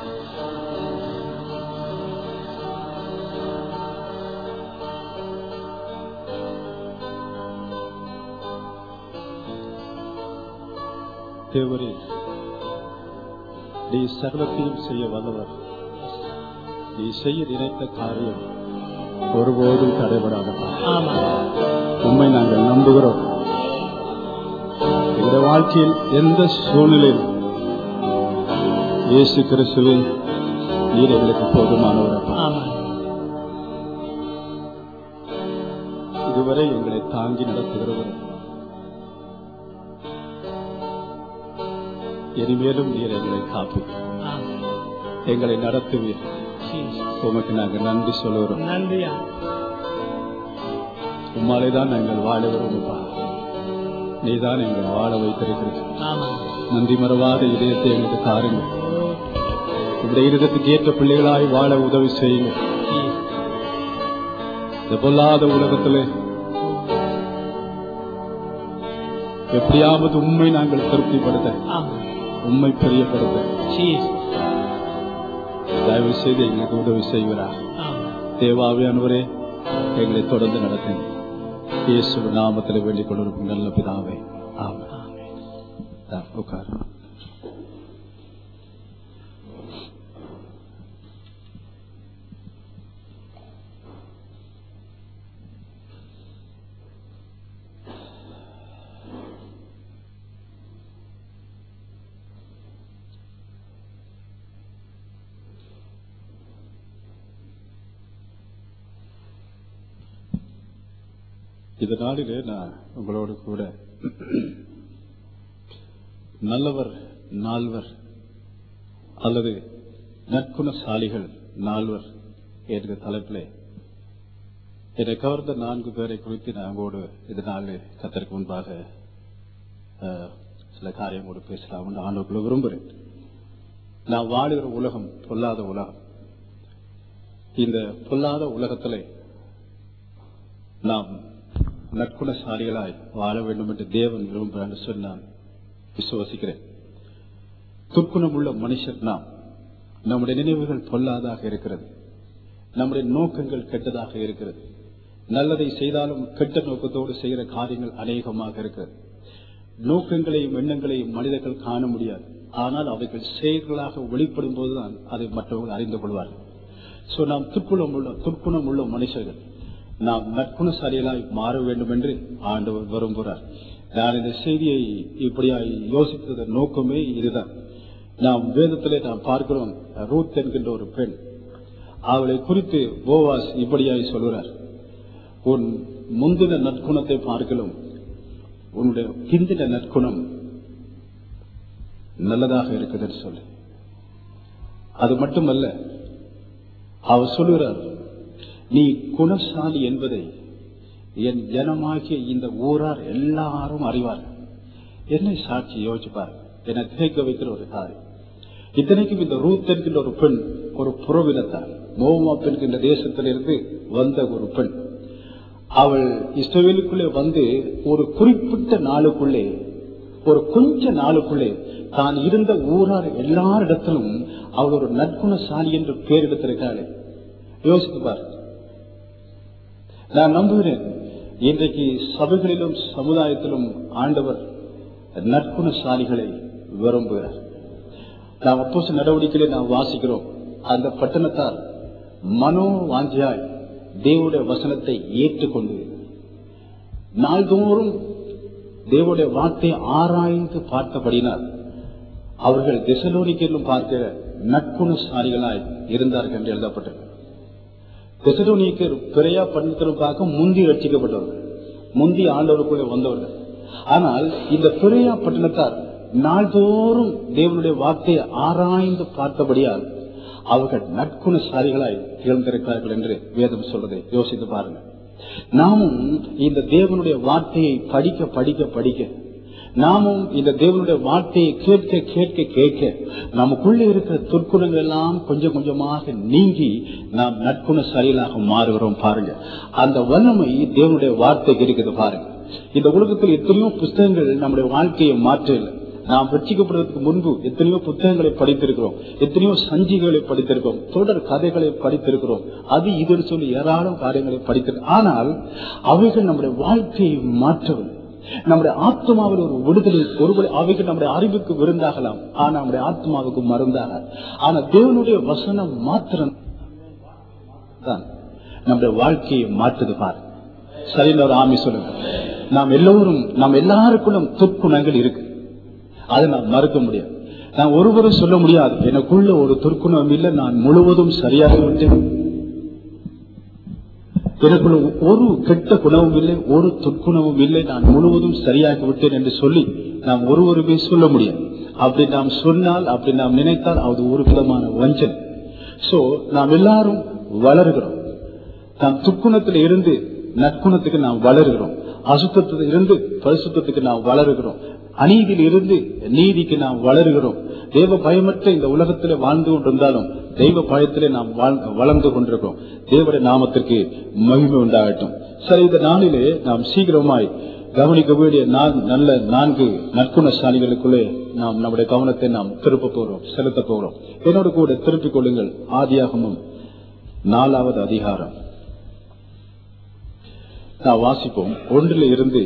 தேவரே நீ சகலத்தையும் செய்ய வல்லவர் நீ செய்ய நினைத்த காரியம் ஒருபோதும் தடைபடாதப்பா ஆமா உண்மை நாங்கள் நம்புகிறோம் இந்த வாழ்க்கையில் எந்த சூழ்நிலையில் இயேசு கிறிஸ்துவே நீர் எங்களுக்கு போதுமானவரப்பா ஆமா இதுவரை எங்களை தாங்கி நடத்துகிறவர் இனிமேலும் நீர் எங்களை காப்பு ஆமா எங்களை நடத்துவீர் Jesus. உமக்கு நாங்கள் நன்றி சொல்லுகிறோம் நன்றியா உம்மாலே தான் நாங்கள் வாழுகிறோம்ப்பா நீதான் எங்களை வாழ வைத்திருக்கிறது ஆமா நன்றி மறவாத இதயத்தை எங்களுக்கு தாருங்கள் உங்களுடைய இருதத்துக்கு ஏற்ற பிள்ளைகளாய் வாழ உதவி செய்யுங்க Jesus. இந்த பொல்லாத உலகத்திலே எப்படியாவது உண்மை நாங்கள் திருப்திப்படுத்த ஆமா உண்மை பிரியப்படுத்த Jesus. தயவு செய்து எங்களுக்கு உதவி செய்கிறார் ஆமா தேவாவியானவரே எங்களை தொடர்ந்து நடத்துங்க இயேசு நாமத்தில் வேண்டிக் கொண்டிருக்கும் நல்ல பிதாவே ஆமென் ஆமென். தா, உட்காரு இந்த நாளிலே நான் உங்களோடு கூட நல்லவர் நால்வர் அல்லது நற்குணசாலிகள் நால்வர் என்ற தலைப்பிலே என்னை கவர்ந்த நான்கு பேரை குறித்து நான் உங்களோடு இந்த நாளில் கத்தருக்கு முன்பாக அஹ், சில காரியங்களோடு பேசலாம் ஆண்டுக்குள்ள விரும்புகிறேன் நான் வாழுகிற உலகம் பொல்லாத உலகம் இந்த பொல்லாத உலகத்திலே நாம் நற்குணசாலிகளாய் வாழ வேண்டும் என்று தேவன் விரும்புகிறார் என்று சொல்லி நான் விசுவசிக்கிறேன் துர்க்குணமுள்ள மனுஷர் நாம் நம்முடைய நினைவுகள் பொல்லாதாக இருக்கிறது நம்முடைய நோக்கங்கள் கெட்டதாக இருக்கிறது நல்லதை செய்தாலும் கெட்ட நோக்கத்தோடு செய்கிற காரியங்கள் அநேகமாக இருக்கிறது நோக்கங்களையும் எண்ணங்களையும் மனிதர்கள் காண முடியாது ஆனால் அவைகள் செயல்களாக வெளிப்படும் போதுதான் அதை மற்றவர்கள் அறிந்து கொள்வார்கள் சோ நாம் துர்க்குணம் உள்ள துர்க்குணம் உள்ள மனுஷர்கள் நாம் நற்குணசாலிகளாய் மாற வேண்டும் என்று ஆண்டவர் விரும்புகிறார் நான் இந்த செய்தியை இப்படியாய் யோசித்ததன் நோக்கமே இதுதான் நாம் வேதத்திலே நாம் பார்க்கிறோம் ரூத் என்கின்ற ஒரு பெண் அவளை குறித்து போவாஸ் இப்படியாய் சொல்கிறார் உன் முந்தின நற்குணத்தை பார்க்கலும் உன்னுடைய பிந்தின நற்குணம் நல்லதாக இருக்குதுன்னு சொல்லு அது மட்டுமல்ல அவர் சொல்லுகிறார் நீ குணசாலி என்பதை என் ஜனமாகிய இந்த ஊரார் எல்லாரும் அறிவார்கள் என்னை சாட்சி யோசிப்பார் என்னை திகைக்க வைக்கிற ஒரு காரியம் இத்தனைக்கும் இந்த ரூத் என்கின்ற ஒரு பெண் ஒரு புறவினத்தார் மோவாப் என்கின்ற தேசத்திலிருந்து வந்த ஒரு பெண் அவள் இஸ்ரவேலுக்குள்ளே வந்து ஒரு குறிப்பிட்ட நாளுக்குள்ளே ஒரு கொஞ்ச நாளுக்குள்ளே தான் இருந்த ஊரார் எல்லாரிடத்திலும் அவள் ஒரு நற்குணசாலி என்று பெயர் எடுத்திருக்காளே யோசித்து பார் நான் நம்புகிறேன் இன்றைக்கு சபைகளிலும் சமுதாயத்திலும் ஆண்டவர் நற்குணசாலிகளை விரும்புகிறார் நாம் அப்போச நடவடிக்கையில நாம் வாசிக்கிறோம் அந்த பட்டணத்தார் மனோ வாஞ்சியாய் தேவனுடைய வசனத்தை ஏற்றுக்கொண்டு நாள்தோறும் தேவனுடைய வார்த்தை ஆராய்ந்து பார்த்தபடினார் அவர்கள் திசலோனிக்கெல்லாம் பார்க்கிற நற்குணசாலிகளாய் இருந்தார்கள் என்று எழுதப்பட்டிருக்கு தெசடோனிக்கர் பிறையா பட்டணத்திற்காக முந்தி ரட்சிக்கப்பட்டவர்கள் முந்தி ஆண்டவருக்குள்ளே வந்தவர்கள் ஆனால் இந்த பிறையா பட்டணத்தார் நாள்தோறும் தேவனுடைய வார்த்தையை ஆராய்ந்து பார்த்தபடியால் அவர்கள் நற்குணசாலிகளாய் திகழ்ந்திருக்கிறார்கள் என்று வேதம் சொல்வதை யோசித்து பாருங்க நாமும் இந்த தேவனுடைய வார்த்தையை படிக்க படிக்க படிக்க நாமும் இந்த தேவனுடைய வார்த்தையை கேட்க கேட்க கேட்க நமக்குள்ளே இருக்கிற துர்க்குணங்கள் எல்லாம் கொஞ்சம் கொஞ்சமாக நீங்கி நாம் நற்குணசாலிகளாக மாறுகிறோம் பாருங்க அந்த வல்லமை தேவனுடைய வார்த்தைக்கு இருக்குது பாருங்க இந்த உலகத்தில் எத்தனையோ புஸ்தகங்கள் நம்முடைய வாழ்க்கையை மாற்றல நாம் ரட்சிக்கப்படுவதற்கு முன்பு எத்தனையோ புத்தகங்களை படித்திருக்கிறோம் எத்தனையோ சஞ்சிகளை படித்திருக்கிறோம் தொடர் கதைகளை படித்திருக்கிறோம் அது இதுன்னு சொல்லி ஏராளம் காரியங்களை படித்திருக்கிறோம் ஆனால் அவைகள் நம்முடைய வாழ்க்கையை மாற்றவில்லை நம்முடைய ஆத்மாவில் ஒரு விடுதலை ஒருவேளை அவைகள் நம்முடைய அறிவுக்கு விருந்தாகலாம் ஆனா நம்முடைய ஆத்மாவுக்கு மருந்தாக ஆனா தேவனுடைய வசனம் மாத்திரம் தான் நம்முடைய வாழ்க்கையை மாற்றுது பாரு சரின்னு ஒரு ஆமி சொல்லுங்க நாம் எல்லோரும் நாம் எல்லாருக்குள்ளும் துர்க்குணங்கள் இருக்கு அதை நாம் மறுக்க முடியாது நான் ஒருவரும் சொல்ல முடியாது எனக்குள்ள ஒரு துர்க்குணம் இல்லை நான் முழுவதும் சரியாக விட்டேன் எனக்குள்ள ஒரு கெட்ட குணமும் இல்லை ஒரு துர்க்குணமும் இல்லை நான் முழுவதும் சரியாகி விட்டேன் என்று சொல்லி நாம் ஒருவருமே சொல்ல முடியாது அப்படி நாம் சொன்னால் அப்படி நாம் நினைத்தால் அது ஒரு விதமான வஞ்சனை சோ நாம் எல்லாரும் வளர்கிறோம் நாம் துக்குணத்தில் இருந்து நற்குணத்துக்கு நாம் வளர்கிறோம் அசுத்தத்தில் இருந்து பரிசுத்தத்துக்கு நாம் வளருகிறோம் அநீதியில் இருந்து நீதிக்கு நாம் வளருகிறோம் தேவ பயமற்ற இந்த உலகத்திலே வாழ்ந்து கொண்டிருந்தாலும் தெய்வ பயத்திலே நாம் வாழ்- வளர்ந்து கொண்டிருக்கிறோம் தேவடைய நாமத்திற்கு மகிமை உண்டாகட்டும் சரி இந்த நாளிலே நாம் சீக்கிரமாய் கவனிக்க வேண்டிய நான் நல்ல நான்கு நற்குணசாலிகளுக்குள்ளே நாம் நம்முடைய கவனத்தை நாம் திருப்ப போகிறோம் செலுத்த போகிறோம் என்னோடு கூட திருப்பிக் கொள்ளுங்கள் ஆதியாகமும் நாலாவது அதிகாரம் நான் வாசிப்போம் ஒன்றில் இருந்து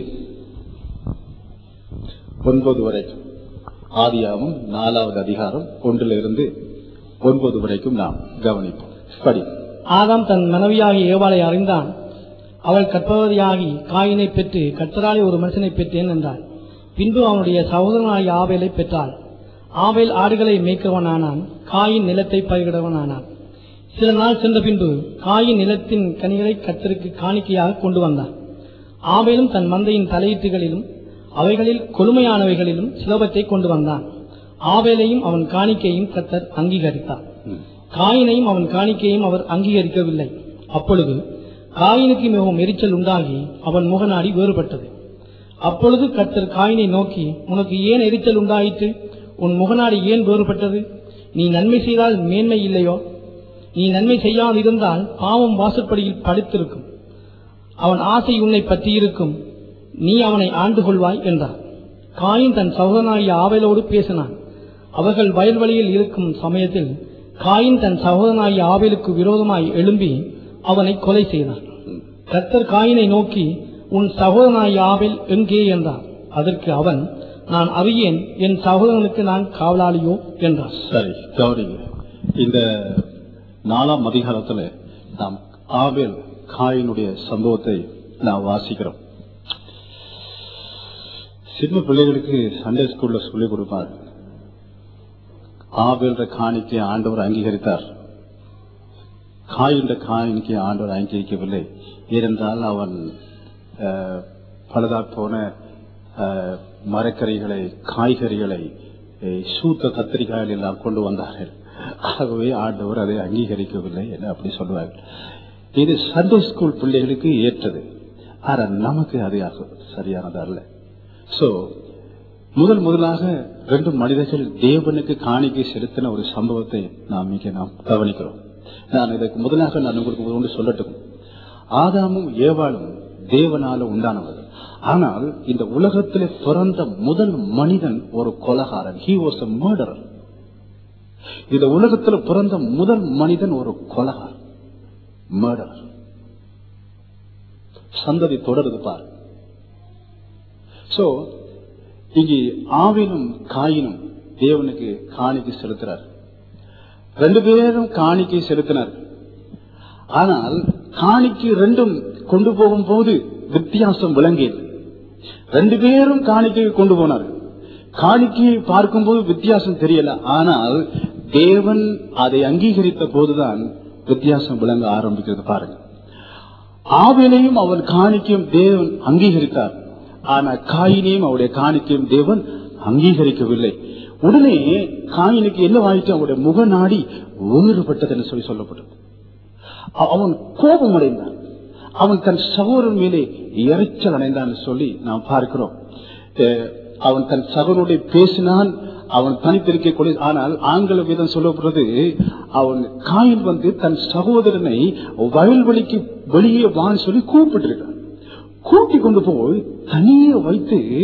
ஒன்பது வரைக்கும் ஆதியாகமும் நாலாவது அதிகாரம் ஒன்றில் இருந்து ஒன்பது வரைக்கும் நாம் கவனிப்போம் படி ஆதாம் தன் மனைவியாகிய ஏவாளை அறிந்தான் அவள் கற்பவதியாகி காயினை பெற்று கர்த்தராலே ஒரு மனுஷனை பெற்றேன் என்றாள் பின்பு அவனுடைய சகோதரனாகிய ஆவேலை பெற்றாள் ஆவேல் ஆடுகளை மேய்க்கிறவனானான் காயின் நிலத்தை பயிரிடவனானான் சில நாள் சென்ற பின்பு காயின் நிலத்தின் கனிகளை கர்த்தருக்கு காணிக்கையாக கொண்டு வந்தான் ஆவேலும் தன் மந்தையின் தலையீட்டுகளிலும் அவைகளில் கொழுமையானவைகளிலும் சிலவற்றை கொண்டு வந்தான் ஆவேலையும் அவன் காணிக்கையும் கர்த்தர் அங்கீகரித்தார் ம். காயினையும் அவன் காணிக்கையும் அவர் அங்கீகரிக்கவில்லை அப்பொழுது காயினுக்கு மிகவும் எரிச்சல் உண்டாகி அவன் முகநாடி வேறுபட்டது அப்பொழுது கர்த்தர் காயினை நோக்கி உனக்கு ஏன் எரிச்சல் உண்டாயிற்று உன் முகநாடி ஏன் வேறுபட்டது நீ நன்மை செய்தால் மேன்மை இல்லையோ நீ நன்மை செய்யாதிருந்தால் பாவம் வாசற்படியில் படுத்திருக்கும் அவன் ஆசை உன்னை பற்றியிருக்கும் நீ அவனை ஆண்டு கொள்வாய் என்றார் காயின் தன் சகோதரனாகிய ஆவேலோடு பேசினான் அவர்கள் வயல்வெளியில் இருக்கும் சமயத்தில் காயின் தன் சகோதரனாகிய ஆவேலுக்கு விரோதமாய் எழும்பி அவனை கொலை செய்தான் கர்த்தர் காயினை நோக்கி உன் சகோதரனாகிய ஆவேல் எங்கே என்றார் அதற்கு அவன் நான் அறியேன் என் சகோதரனுக்கு நான் காவலாளியோ என்றான் சரி கௌரிங்க இந்த நாலாம் அதிகாரத்துல நாம் ஆவேல் காயினுடைய சம்பவத்தை நாம் வாசிக்கிறோம் சின்ன பிள்ளைகளுக்கு சண்டே ஸ்கூல்ல சொல்லிக் கொடுப்பார் ஆவேல்ற காணிக்கை ஆண்டவர் அங்கீகரித்தார் காயின்ற காணிக்கை ஆண்டவர் அங்கீகரிக்கவில்லை ஏனென்றால் அவன் அஹ், பழுதா போன அஹ், மரக்கறிகளை காய்கறிகளை அஹ், சூத்த கத்திரிக்காய்கள் எல்லாம் கொண்டு வந்தார்கள் ஆகவே ஆண்டவர் அதை அங்கீகரிக்கவில்லை என்று அப்படி சொல்வார்கள் இது சண்டே ஸ்கூல் பிள்ளைகளுக்கு ஏற்றது ஆனா நமக்கு அது அது சரியானது அல்ல சோ முதல் முதலாக ரெண்டு மனிதர்கள் தேவனுக்கு காணிக்கை செலுத்தின ஒரு சம்பவத்தை நாம் இங்கே நாம் கவனிக்கிறோம் நான் இதற்கு முதலாக நான் உங்களுக்கு ஒன்று சொல்லட்டும் ஆதாமும் ஏவாளும் தேவனால உண்டானவர்கள் ஆனால் இந்த உலகத்திலே பிறந்த முதல் மனிதன் ஒரு கொலகாரன் ஹி வாஸ் a murderer இந்த உலகத்தில் பிறந்த முதல் மனிதன் ஒரு கொலகாரன் murderer சந்ததி தொடருது பாரு சோ இங்கே ஆவினும் காயினும் தேவனுக்கு காணிக்கை செலுத்துறார் ரெண்டு பேரும் காணிக்கை செலுத்தினார் ஆனால் காணிக்கை ரெண்டும் கொண்டு போகும்போது வித்தியாசம் விளங்கியது ரெண்டு பேரும் காணிக்கையை கொண்டு போனார் காணிக்கையை பார்க்கும்போது வித்தியாசம் தெரியல ஆனால் தேவன் அதை அங்கீகரித்த போதுதான் வித்தியாசம் விளங்க ஆரம்பிக்கிறது பாருங்க ஆவினையும் அவன் காணிக்கையும் தேவன் அங்கீகரித்தார் ஆனா காயினையும் அவருடைய காணிக்கையும் தேவன் அங்கீகரிக்கவில்லை உடனே காயினுக்கு என்னவாயிற்று அவருடைய முகநாடி வேறுபட்டது என்று சொல்லி சொல்லப்பட்டது அ- அவன் கோபம் அடைந்தான் அவன் தன் சகோதரன் மேலே இறைச்சல் அடைந்தான் சொல்லி நாம் பார்க்கிறோம் அஹ் அவன் தன் சகோதரோட பேசினான் அவன் தனித்திருக்க கொலை ஆனால் ஆங்கில வீதம் சொல்லப்படுறது அவன் காயின் வந்து தன் சகோதரனை வயல்வெளிக்கு வெளியே வான்னு சொல்லி கூப்பிட்டு கூட்டி கொண்டு போய் தனியே வைத்து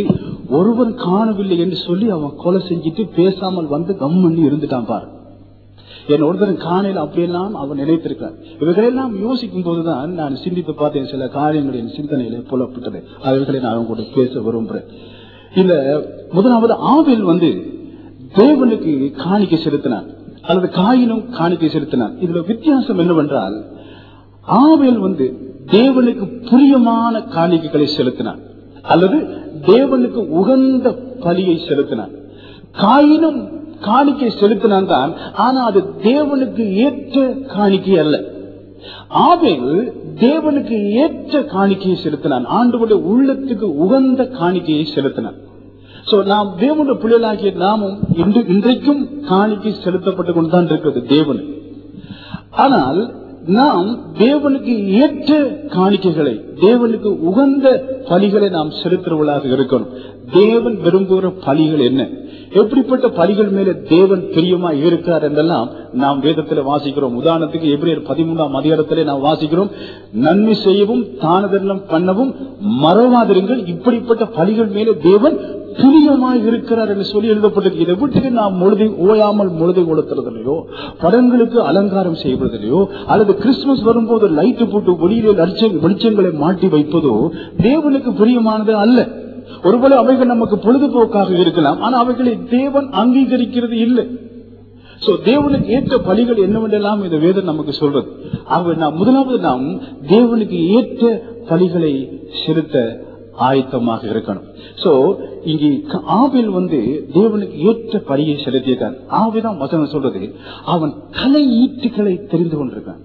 ஒருவன் காணவில்லை என்று சொல்லி அவன் கொலை செஞ்சுட்டு பேசாமல் வந்து கம் பண்ணி இருந்துட்டான் பாரு என் ஒருத்தன் காணையில் அப்படியெல்லாம் அவன் நினைத்திருக்கான் இவைகளெல்லாம் யோசிக்கும் போதுதான் நான் சிந்தித்து பார்த்தேன் சில காரியங்கள் என் சிந்தனையில புலப்பட்டது அவைகளை நான் கூட பேச விரும்புறேன் இல்ல முதலாவது ஆவில் வந்து தேவனுக்கு காணிக்கை செலுத்தினான் அல்லது காயினும் காணிக்கை செலுத்தினான் இதுல வித்தியாசம் என்னவென்றால் ஆவேல் வந்து தேவனுக்கு பிரியமான காணிக்கைகளை செலுத்தினான் அல்லது தேவனுக்கு உகந்த பலியை செலுத்தினான் காயினும் காணிக்கை செலுத்தினான் தான் ஆனா அது தேவனுக்கு ஏற்ற காணிக்கை அல்ல ஆவேல் தேவனுக்கு ஏற்ற காணிக்கையை செலுத்தினான் ஆண்டவருடைய உள்ளத்துக்கு உகந்த காணிக்கையை செலுத்தினான் சோ நாம் தேவனுடைய பிள்ளைகளாகிய நாமும் இன்று இன்றைக்கும் காணிக்கை செலுத்தப்பட்டுக் கொண்டுதான் இருக்கிறது தேவனுக்கு ஆனால் நாம் தேவனுக்கு ஏற்ற காணிக்கைகளை தேவனுக்கு உகந்த பலிகளை நாம் செலுத்துறவர்களாக இருக்கணும் தேவன் விரும்புகிற பலிகள் என்ன எப்படிப்பட்ட பலிகள் மேல தேவன் பிரியமா இருக்கிறார் என்றெல்லாம் நாம் வேதத்துல வாசிக்கிறோம் உதாரணத்துக்கு எபிரேயர் பதிமூன்றாம் அதிகாரத்திலே நாம் வாசிக்கிறோம் நன்மை செய்யவும் தானதர்ணம் பண்ணவும் மறவாதிருங்கள் இப்படிப்பட்ட பலிகள் மேல தேவன் பிரியமாய் இருக்கிறார் என்று சொல்லி எழுதப்பட்டது இதை விட்டுட்டு நாம் முழுதை ஓயாமல் முழுதை கொடுத்துறதில்லையோ படங்களுக்கு அலங்காரம் செய்வதில்லையோ அல்லது கிறிஸ்துமஸ் வரும்போது லைட்டு போட்டு வெளியிலே லட்ச- வெளிச்சங்களை மாட்டி வைப்பதோ தேவனுக்கு பிரியமானது அல்ல ஒருவேளை அவைகள் நமக்கு பொழுதுபோக்காக இருக்கலாம் ஆனா அவைகளை தேவன் அங்கீகரிக்கிறது இல்லை சோ தேவனுக்கு ஏற்ற பலிகள் என்னவென்றெல்லாம் இந்த வேதம் நமக்கு சொல்றது ஆகவே நாம் முதலாவது நாம் தேவனுக்கு ஏற்ற பலிகளை செலுத்த ஆயத்தமாக இருக்கணும் சோ இங்கே க- ஆபேல் வந்து தேவனுக்கு ஏற்ற பலியை செலுத்தியிருக்கான் ஆவிதான் வசனம் சொல்றது அவன் கலை ஈட்டுகளை தெரிந்து கொண்டிருக்கான்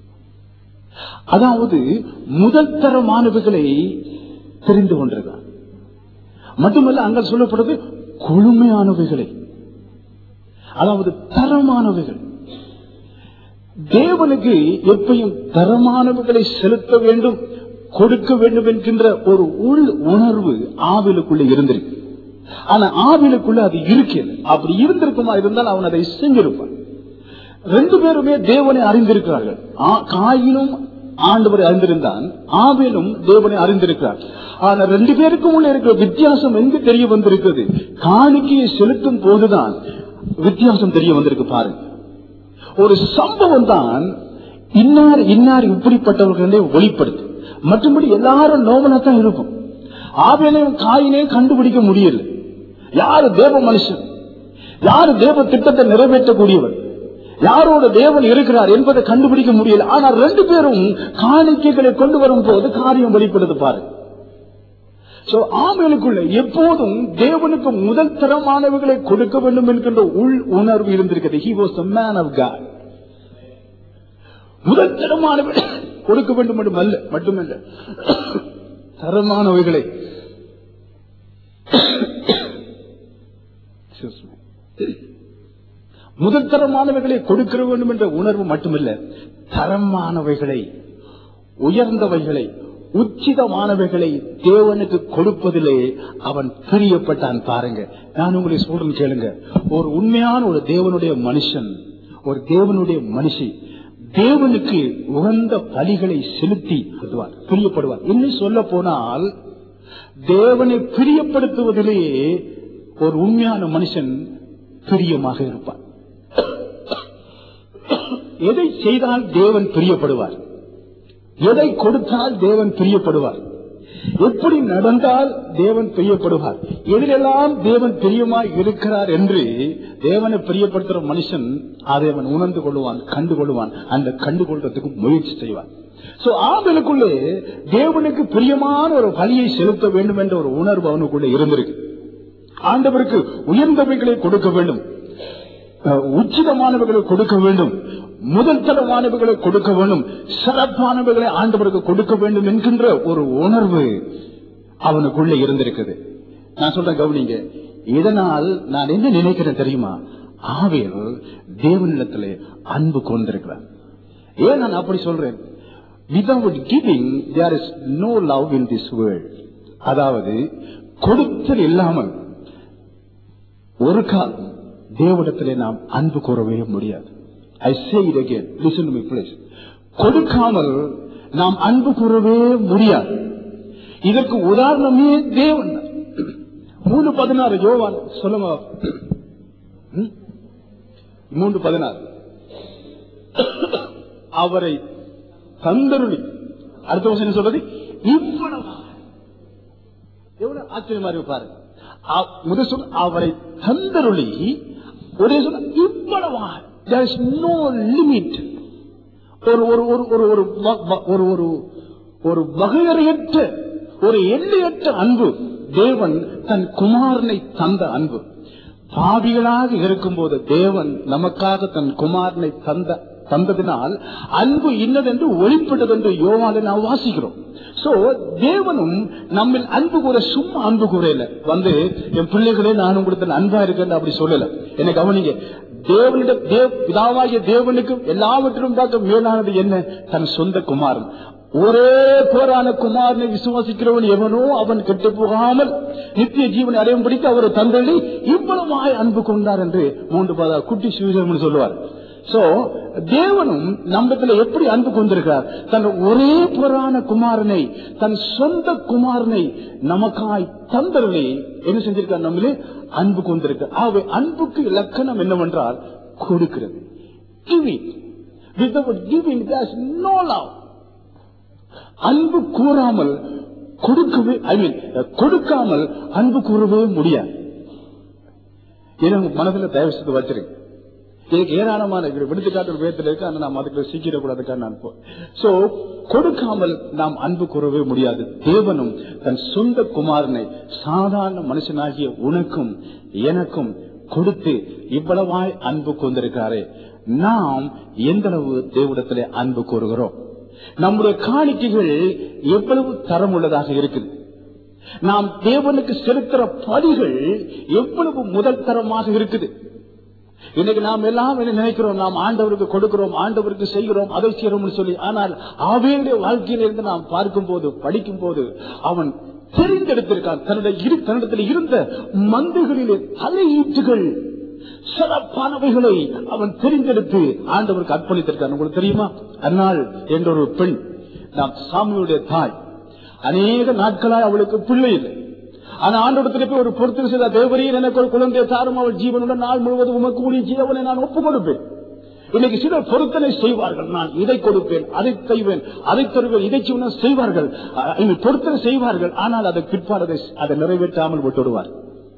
அதாவது முதல் தரமானவைகளை தெரிந்து கொண்டிருக்கான் மட்டுமல்ல அங்க சொல்லப்படுறது கொழுமையானவைகளை அதாவது தரமானவைகள் தேவனுக்கு எப்பயும் தரமானவைகளை செலுத்த வேண்டும் கொடுக்க வேண்டும் என்கின்ற ஒரு உள் உணர்வு ஆவிலுக்குள்ள இருந்திருக்கு ஆனா ஆவிலுக்குள்ள அது இருக்கிறது அப்படி இருந்திருக்குமா இருந்தால் அவன் அதை செஞ்சிருப்பான் ரெண்டு பேருமே தேவனை அறிந்திருக்கிறார்கள் ஆ- காயினும் ஆண்டவரை அறிந்திருந்தான் ஆவேலும் தேவனை அறிந்திருக்கிறார் ஆனா ரெண்டு பேருக்கும் உள்ள இருக்கிற வித்தியாசம் எங்கு தெரிய வந்திருக்கிறது காணிக்கையை செலுத்தும் போதுதான் வித்தியாசம் தெரிய வந்திருக்கு பாருங்க ஒரு சம்பவம் தான் இன்னார் இன்னார் இப்படிப்பட்டவர்களே வெளிப்படுத்து மற்றபடி எல்லாரும் நோமலா தான் இருக்கும் ஆவேலையும் காயினையும் கண்டுபிடிக்க முடியல யாரு தேவ மனுஷன் யாரு தேவ திட்டத்தை நிறைவேற்றக்கூடியவர் யாரோட தேவன் இருக்கிறார் என்பதை கண்டுபிடிக்க முடியல ஆனால் ரெண்டு பேரும் காணிக்கைகளை கொண்டு வரும் போது காரியம் வெளிப்படுது பாரு சோ ஆமேலுக்குள்ள எப்போதும் தேவனுக்கு முதல் தரமானவைகளை கொடுக்க வேண்டும் என்கின்ற உள் உணர்வு இருந்திருக்கிறது he was a man of God முதல் தரமானவை கொடுக்க வேண்டும் மட்டும் அல்ல மட்டுமல்ல தரமானவைகளை Excuse me. முதல் தரமானவைகளை கொடுக்க வேண்டும் என்ற உணர்வு மட்டுமல்ல தரமானவைகளை உயர்ந்தவைகளை உச்சிதமானவைகளை தேவனுக்கு கொடுப்பதிலே அவன் பிரியப்பட்டான் பாருங்க நான் உங்களை சொல்றேன் கேளுங்க ஒரு உண்மையான ஒரு தேவனுடைய மனுஷன் ஒரு தேவனுடைய மனுஷி தேவனுக்கு உகந்த பலிகளை செலுத்தி வருவார், பிரியப்படுவார் இன்னும் சொல்ல போனால் தேவனை பிரியப்படுத்துவதிலேயே ஒரு உண்மையான மனுஷன் பிரியமாக இருப்பார் எதை செய்தால் தேவன் பிரியப்படுவார் எதை கொடுத்தால் தேவன் பிரியப்படுவார் எப்படி நடந்தால் தேவன் பிரியப்படுவார் எதிலெல்லாம் தேவன் பிரியமாய் இருக்கிறார் என்று தேவனை பிரியப்படுத்துற மனுஷன் அதை அவன் உணர்ந்து கொள்வான் கண்டு கொள்வான் அந்த கண்டு கொள்றதுக்கு முயற்சி செய்வான் சோ ஆவலுக்குள்ளே தேவனுக்கு பிரியமான ஒரு பலியை செலுத்த வேண்டும் என்ற ஒரு உணர்வு அவனுக்குள்ளே இருந்திருக்கு ஆண்டவருக்கு உயர்ந்தவைகளை கொடுக்க வேண்டும் அஹ், உச்சிதமானவைகளை கொடுக்க வேண்டும் முதல் தரமானவைகளை கொடுக்க வேண்டும் சிறப்பானவைகளை ஆண்டவருக்கு கொடுக்க வேண்டும் என்கின்ற ஒரு உணர்வு அவனுக்குள்ள இருந்திருக்குது நான் சொல்றேன் கவனிங்க இதனால் நான் என்ன நினைக்கிறேன் தெரியுமா ஆவேல் தேவனிடத்திலே அன்பு கொண்டிருக்கிறார் ஏன் நான் அப்படி சொல்றேன் without giving there is no love in this world அதாவது கொடுத்தல் இல்லாமல் ஒரு காலம் தேவனிடத்திலே நாம் அன்பு கூறவே முடியாது I say it again listen me please கொடுக்காமல் நாம் அன்பு கூறவே முடியாது இதற்கு உதாரணமே தேவன் தான். மூணு பதினாறு யோவான் சொல்லுங்க ம்? மூன்று பதினாறு அவரை தந்தருளி அடுத்த வருஷம் என்ன சொல்றது இவ்வளவா எவ்வளவு ஆச்சரியமா இருக்கு பாருங்க அ- முதல் சொல் அவரை தந்தருளி ஒரே சொல்ல இவ்வளவா there is no limit ஒரு ஒரு ஒரு ஒரு ஒரு வ- வ- ஒரு ஒரு ஒரு வகையறையற்ற ஒரு எல்லையற்ற அன்பு தேவன் தன் குமாரனை தந்த அன்பு பாவிகளாக இருக்கும்போது தேவன் நமக்காக தன் குமாரனை தந்த தந்ததினால் அன்பு இன்னதென்று ஒளிப்பட்டது என்று யோவானை நாம் வாசிக்கிறோம் சோ தேவனும் நம்மில் அன்பு கூற சும்மா அன்பு கூறல வந்து என் பிள்ளைகளே நானும் கொடுத்த அன்பா இருக்கேன் அப்படி சொல்லல என்ன கவனிங்க தேவனிட தேவ பிதாவாகிய தேவனுக்கு எல்லாவற்றிலும் பார்க்க மேலானது என்ன தன் சொந்த குமாரன் ஒரே போரான குமாரனை விசுவாசிக்கிறவன் எவனோ அவன் கெட்டு போகாமல் நித்திய ஜீவனை அடையும் பிடித்து அவர் தந்தை இவ்வளவாய் அன்பு கொண்டார் என்று மூன்று பாதா குட்டி சுவிசேஷம் சொல்லுவார் சோ தேவனும் நம்மத்துல எப்படி அன்பு கொண்டிருக்கிறார் தன் ஒரே புறான குமாரனை தன் சொந்த குமாரனை நமக்காய் தந்தருளை என்ன செஞ்சிருக்கார் நம்மளே அன்பு கொண்டிருக்க ஆகவே அன்புக்கு இலக்கணம் என்னவென்றால் கொடுக்கிறது giving without giving there's no love அன்பு கூறாமல் கொடுக்கவே ஐ மீன் கொடுக்காமல் அன்பு கூறவே முடியாது எனக்கு மனதில் தயவு செய்து வச்சிருக்கேன் எனக்கு ஏராளமான விடுத்துக்காட்டு வேதத்தில் இருக்கு ஆனா நாம் அதுக்கு சீக்கிரக்கூடாதுக்காக நான் சோ கொடுக்காமல் நாம் அன்பு கூறவே முடியாது தேவனும் தன் சொந்த குமாரனை சாதாரண மனுஷனாகிய உனக்கும் எனக்கும் கொடுத்து இவ்வளவாய் அன்பு கொண்டிருக்காரே நாம் எந்த அளவு தேவடத்திலே அன்பு கூறுகிறோம் நம்முடைய காணிக்கைகள் எவ்வளவு தரம் உள்ளதாக இருக்குது நாம் தேவனுக்கு செலுத்துற பலிகள் எவ்வளவு முதல் தரமாக இருக்குது இன்னைக்கு நாம் எல்லாம் என்ன நினைக்கிறோம் நாம் ஆண்டவருக்கு கொடுக்கிறோம் ஆண்டவருக்கு செய்கிறோம் அதை செய்கிறோம் சொல்லி ஆனால் அவையுடைய வாழ்க்கையில இருந்து நாம் பார்க்கும் போது படிக்கும் போது அவன் தெரிந்தெடுத்திருக்கான் தன்னுடைய இரு தன்னிடத்தில் இருந்த மந்தைகளிலே தலையீட்டுகள் சிறப்பானவைகளை அவன் தெரிந்தெடுத்து ஆண்டவருக்கு அர்ப்பணித்திருக்கான் உங்களுக்கு தெரியுமா அந்நாள் என்ற ஒரு பெண் நாம் சாமியுடைய தாய் அநேக நாட்களாய் அவளுக்கு பிள்ளை இல்லை ஆனா ஆண்டோடத்துல போய் ஒரு பொறுத்து செய்த தேவரையும் எனக்கு ஒரு குழந்தைய தாரும் அவள் ஜீவனுடன் நாள் முழுவதும் உமக்கு ஊழிய ஜீவனை நான் ஒப்புக் கொடுப்பேன் இன்னைக்கு சிலர் பொருத்தனை செய்வார்கள் நான் இதை கொடுப்பேன் அதை செய்வேன் அதை தருவேன் இதை செய்வேன் செய்வார்கள் அஹ், இனி பொருத்தனை செய்வார்கள் ஆனால் அதை பிற்பாடு அதை- அதை நிறைவேற்றாமல் விட்டுடுவார்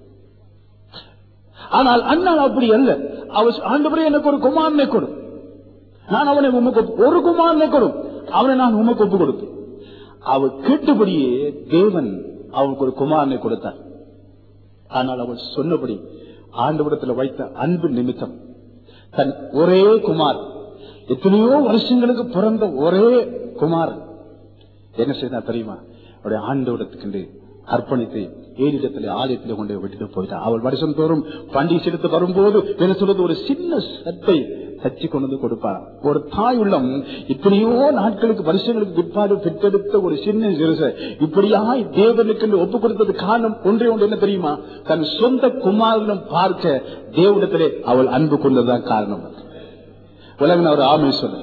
ஆனால் அண்ணால் அப்படி அல்ல அவர் ஆண்டவரே எனக்கு ஒரு குமாரனை கொடு நான் அவனை உமக்கு ஒப்பு- ஒரு குமாரனை கொடு அவனை நான் உமக்கு ஒப்பு கொடுப்பேன் அவள் கேட்டபடியே தேவன் அவளுக்கு ஒரு குமாரனை கொடுத்தார் ஆனால் அவள் சொன்னபடி ஆண்டவரத்தில் வைத்த அன்பு நிமித்தம் தன் ஒரே குமார் எத்தனையோ வருஷங்களுக்கு பிறந்த ஒரே குமாரன் என்ன செய்தா தெரியுமா அவருடைய ஆண்டவரத்துக்கு அர்ப்பணித்து ஏரிடத்தில் ஆலயத்தில் கொண்டு போய் விட்டுட்டு போயிட்டான் அவள் வருஷம் தோறும் பண்டிகை செலுத்த வரும்போது என்ன சொல்றது ஒரு சின்ன சட்டை தச்சு கொண்டு வந்து கொடுப்பார் ஒரு தாய் உள்ளம் இத்தனையோ நாட்களுக்கு வருஷங்களுக்கு பிற்பாடு பெற்றெடுத்த ஒரு சின்ன சிறுசை இப்படியாய் தேவனுக்கு என்று ஒப்பு கொடுத்தது காரணம் ஒன்றே ஒன்று என்ன தெரியுமா தன் சொந்த குமாரனும் பார்க்க தேவனிடத்திலே அவள் அன்பு கொண்டதுதான் காரணம் உலகம் அவர் ஆமை சொல்ல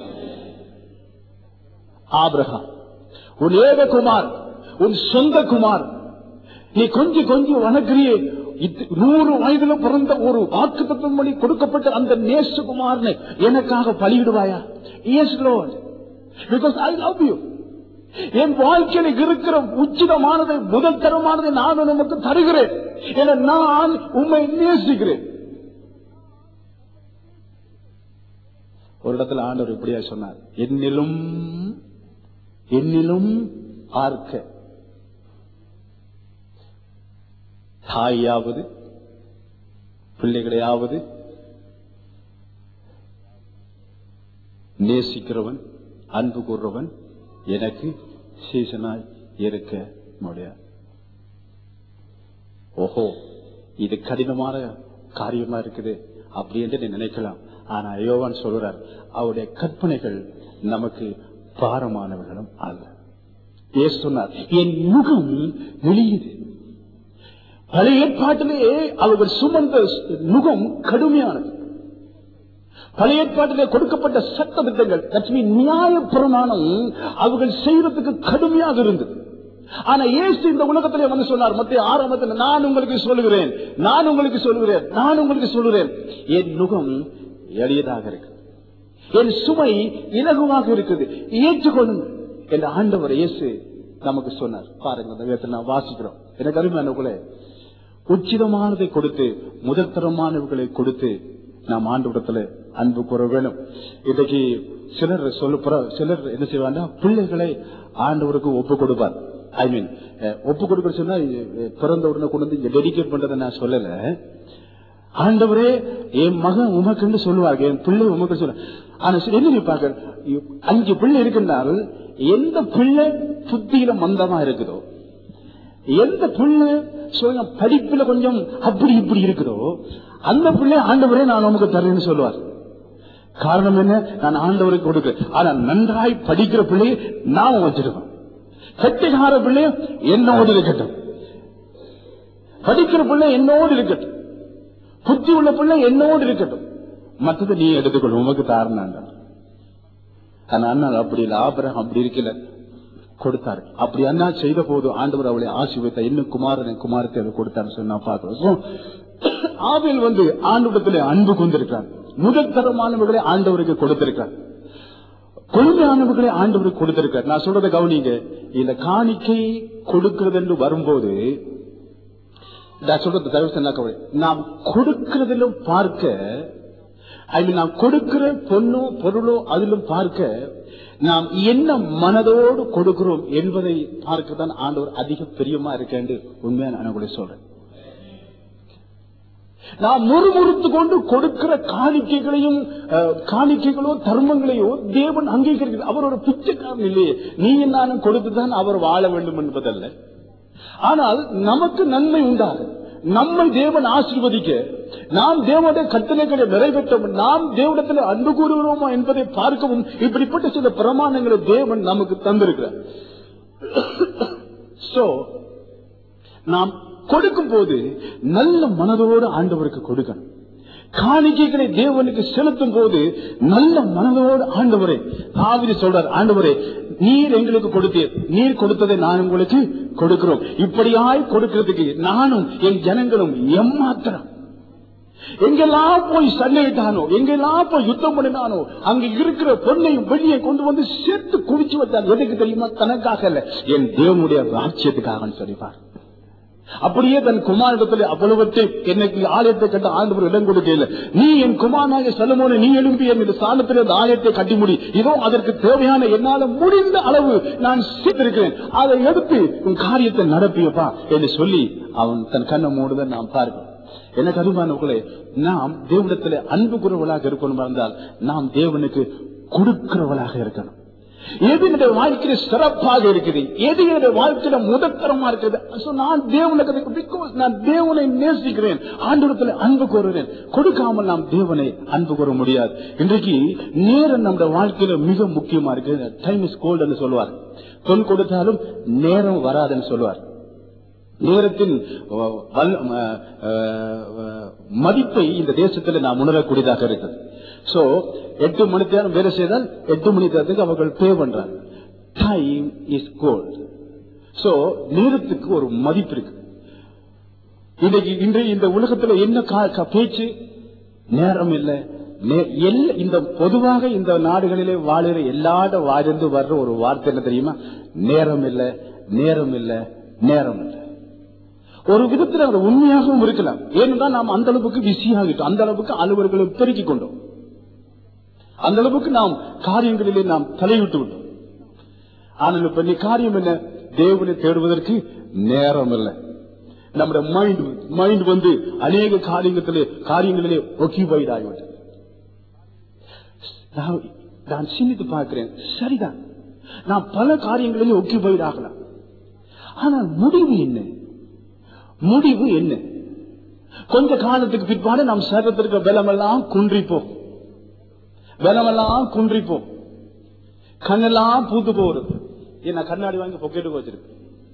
ஆபிரகாம் உன் ஏக குமார் உன் சொந்த குமார் நீ கொஞ்சி கொஞ்சி வணக்கிறியே இத்- நூறு வயதுல பிறந்த ஒரு வாக்கு தத்துவமணி கொடுக்கப்பட்ட அந்த நேசகுமாரனை எனக்காக பலியிடுவாயா yes lord because I love you என் வாழ்க்கையில் இருக்கிற உச்சிதமானதை முதல் தரமானதை நான் உனக்கு தருகிறேன் என நான் உண்மை நேசிக்கிறேன் ஒரு இடத்துல ஆண்டவர் இப்படியா சொன்னார் என்னிலும் என்னிலும் பார்க்க தாயாவது பிள்ளைகளையாவது நேசிக்கிறவன் அன்பு கூறுறவன் எனக்கு சீசனாய் இருக்க முடியாது ஓஹோ இது கடினமான காரியமா இருக்குது அப்படி என்று நீ நினைக்கலாம் ஆனா யோவான் சொல்றார் அவருடைய கற்பனைகள் நமக்கு பாரமானவர்களும் அல்ல இயேசு சொன்னார் என் முகம் வெளியுது பழைய ஏற்பாட்டிலே அவர்கள் சுமந்த முகம் கடுமையானது பழைய ஏற்பாட்டிலே கொடுக்கப்பட்ட சட்ட திட்டங்கள் நியாய பிரமாணம் அவர்கள் செய்யறதுக்கு கடுமையாக இருந்தது ஆனா இயேசு இந்த உலகத்திலே வந்து சொன்னார் மத்திய ஆரம்பத்தில் நான் உங்களுக்கு சொல்லுகிறேன் நான் உங்களுக்கு சொல்லுகிறேன் நான் உங்களுக்கு சொல்லுகிறேன் என் நுகம் எளியதாக இருக்கு என் சுமை இலகுவாக இருக்குது ஏற்றுக்கொள்ளுங்கள் என்ற ஆண்டவர் இயேசு நமக்கு சொன்னார் பாருங்க அந்த வேதத்தை நான் வாசிக்கிறோம் எனக்கு அருமையானவர்களே உச்சிதமானதை கொடுத்து முதற்தரமானவர்களை கொடுத்து நாம் ஆண்டவரத்துல அன்பு கூற வேணும் இன்றைக்கு சிலர் சொல்ல சிலர் என்ன செய்வாங்க பிள்ளைகளை ஆண்டவருக்கு ஒப்பு கொடுப்பார் ஐ மீன் ஒப்பு கொடுக்க சொன்னா அஹ், பிறந்த உடனே கொண்டு வந்து டெடிகேட் பண்றதை நான் சொல்லல ஆண்டவரே என் மகன் உமக்குன்னு சொல்லுவாங்க என் பிள்ளை உமக்கு சொல்ல ஆனா சரி, என்ன நினைப்பாங்க அஞ்சு பிள்ளை இருக்கின்றால் எந்த பிள்ளை புத்தியில மந்தமா இருக்குதோ எந்த பிள்ளை சொல்லுங்க படிப்புல கொஞ்சம் அப்படி இப்படி இருக்குதோ அந்த பிள்ளை ஆண்டவரே நான் உமக்கு தரேன்னு சொல்லுவார் காரணம் என்ன நான் ஆண்டவருக்கு கொடுக்கிறேன் ஆனா நன்றாய் படிக்கிற பிள்ளையை நான் வச்சிருக்கேன் கட்டிகார பிள்ளைய என்னோடு இருக்கட்டும் படிக்கிற பிள்ளை என்னோடு இருக்கட்டும் புத்தி உள்ள பிள்ளை என்னோடு இருக்கட்டும் மற்றது நீ எடுத்துக்கொள் உமக்கு தாரணாங்க ஆனா அண்ணா அப்படி இல்ல ஆபரம் அப்படி இருக்கல கொடுத்தாரு அப்படி அண்ணா செய்த போது ஆண்டவர் அவளை ஆசீர்வதித்த இன்னும் குமாரன் குமாரத்தை அவர் கொடுத்தாரு சொன்னா பார்க்கிறோம் ஆவில் வந்து ஆண்டவரத்திலே அன்பு கொண்டிருக்கிறார் முதல் தரமானவர்களை ஆண்டவருக்கு கொடுத்திருக்கிறார் கொள்கையானவர்களை ஆண்டவருக்கு கொடுத்திருக்கிறார் நான் சொல்றதை கவனிங்க இந்த காணிக்கை கொடுக்கிறது என்று வரும்போது நான் சொல்றது தயவு செஞ்சா கவலை நாம் கொடுக்கிறதிலும் பார்க்க ஐ மீன் நாம் கொடுக்கிற பொண்ணோ பொருளோ அதிலும் பார்க்க நாம் என்ன மனதோடு கொடுக்கிறோம் என்பதை பார்க்க தான் ஆண்டவர் அதிக பிரியமா இருக்கேன் உண்மையா நான் கூட சொல்றேன் நாம் முறுமுறுத்து கொண்டு கொடுக்கிற காணிக்கைகளையும் அஹ், காணிக்கைகளோ தர்மங்களையோ தேவன் அங்கீகரிக்கிறது அவர் ஒரு பிச்சைக்காரன் இல்லையே நீ நானும் கொடுத்துதான் அவர் வாழ வேண்டும் என்பதல்ல ஆனால் நமக்கு நன்மை உண்டாகும் நம்மை தேவன் ஆசீர்வதிக்க நாம் தேவனுடைய கட்டளைகளை நிறைவேற்றவும் நாம் தேவனிடத்தில் அன்பு கூறுகிறோமா என்பதை பார்க்கவும் இப்படிப்பட்ட சில பிரமாணங்களை தேவன் நமக்கு தந்திருக்கிறார் சோ நாம் கொடுக்கும் போது நல்ல மனதோடு ஆண்டவருக்கு கொடுக்கணும் காணிக்கைகளை தேவனுக்கு செலுத்தும் போது நல்ல மனதோடு ஆண்டவரே ஆவிதி சொல்றார் ஆண்டவரே நீர் எங்களுக்கு கொடுத்தீர் நீர் கொடுத்ததை நான் உங்களுக்கு கொடுக்கிறோம் இப்படியாய் கொடுக்கிறதுக்கு நானும் என் ஜனங்களும் எம்மாத்திரம் எங்கெல்லாம் போய் சண்டையிட்டானோ எங்கெல்லாம் போய் யுத்தம் பண்ணினானோ அங்க இருக்கிற பொண்ணையும் வெளியே கொண்டு வந்து சேர்த்து குடிச்சு வச்சான் எதுக்கு தெரியுமா தனக்காக இல்ல என் தேவனுடைய ராஜ்யத்துக்காக சொல்லிப்பார் அப்படியே தன் குமாரிடத்தில் அவ்வளவத்தை எனக்கு ஆலயத்தை கட்ட ஆண்டவர் இடம் கொடுக்கல நீ என் குமாரனாக செல்லமோன நீ எழும்பி என் இந்த ஸ்தானத்தில் அந்த ஆலயத்தை கட்டி முடி இதோ அதற்கு தேவையான என்னால முடிந்த அளவு நான் சேர்த்திருக்கிறேன் அதை எடுத்து உன் காரியத்தை நடப்பியப்பா என்று சொல்லி அவன் தன் கண்ணை மூடுதல் நாம் பார்க்கிறோம் எனக்கு அருமானவர்களே நாம் தேவனிடத்தில் அன்பு குறவளாக இருக்கணும் இருந்தால் நாம் தேவனுக்கு கொடுக்கிறவளாக இருக்கணும் எது என்னுடைய வாழ்க்கையில சிறப்பாக இருக்குது எது என்னுடைய வாழ்க்கையில முதற்தரமா இருக்குது So, நான் தேவனுக்கு பிகாஸ் நான் தேவனை நேசிக்கிறேன் ஆண்டவரத்தில் அன்பு கோருகிறேன் கொடுக்காமல் நாம் தேவனை அன்பு கூற முடியாது இன்றைக்கு நேரம் நம்முடைய வாழ்க்கையில மிக முக்கியமா இருக்கு டைம் இஸ் கோல்டு சொல்லுவார் பொன் கொடுத்தாலும் நேரம் வராதுன்னு சொல்லுவார் நேரத்தின் அஹ், வல்- அஹ், அஹ், மதிப்பை இந்த தேசத்தில் நாம் உணரக்கூடியதாக இருக்குது சோ எட்டு மணி நேரம் வேலை செய்தால் எட்டு மணி நேரத்துக்கு அவர்கள் பே பண்றாங்க டைம் இஸ் கோல்ட் சோ நேரத்துக்கு ஒரு மதிப்பு இருக்கு இன்னைக்கு இன்றைய இந்த உலகத்துல என்ன கா- கா- பேச்சு நேரம் இல்ல நே- எல்லா- இந்த பொதுவாக இந்த நாடுகளிலே வாழுகிற எல்லாட வாழ்ந்து வர்ற ஒரு வார்த்தை என்ன தெரியுமா நேரம் இல்ல நேரம் இல்ல நேரம் இல்ல ஒரு விதத்தில் அது உண்மையாகவும் இருக்கலாம் ஏனென்றால் நாம் அந்த அளவுக்கு பிஸி ஆகிட்டோம் அந்த அளவுக்கு அலுவல்களை பெருக்கிக் கொண்டோம் அந்த அளவுக்கு நாம் காரியங்களிலே நாம் தலையிட்டு விட்டோம் ஆனால் இப்ப நீ காரியம் என்ன தேவனை தேடுவதற்கு நேரம் இல்லை நம்முடைய மைண்ட் மைண்ட் வந்து அநேக காரியங்களிலே காரியங்களிலே ஒக்கிபைட் ஆகிவிட்டது நான் நான் சிந்தித்து பார்க்கிறேன் சரிதான் நான் பல காரியங்களிலே ஒக்கிபைட் ஆகலாம் ஆனால் முடிவு என்ன முடிவு என்ன கொஞ்ச காலத்துக்கு பிற்பாடு நாம் சரீரத்திற்கு பலமெல்லாம் குன்றிப்போம் பலமெல்லாம் குன்றிப்போம் கண்ணெல்லாம் பூத்து போறது என்ன கண்ணாடி வாங்கி பொக்கெட்டுக்கு வச்சிருக்கு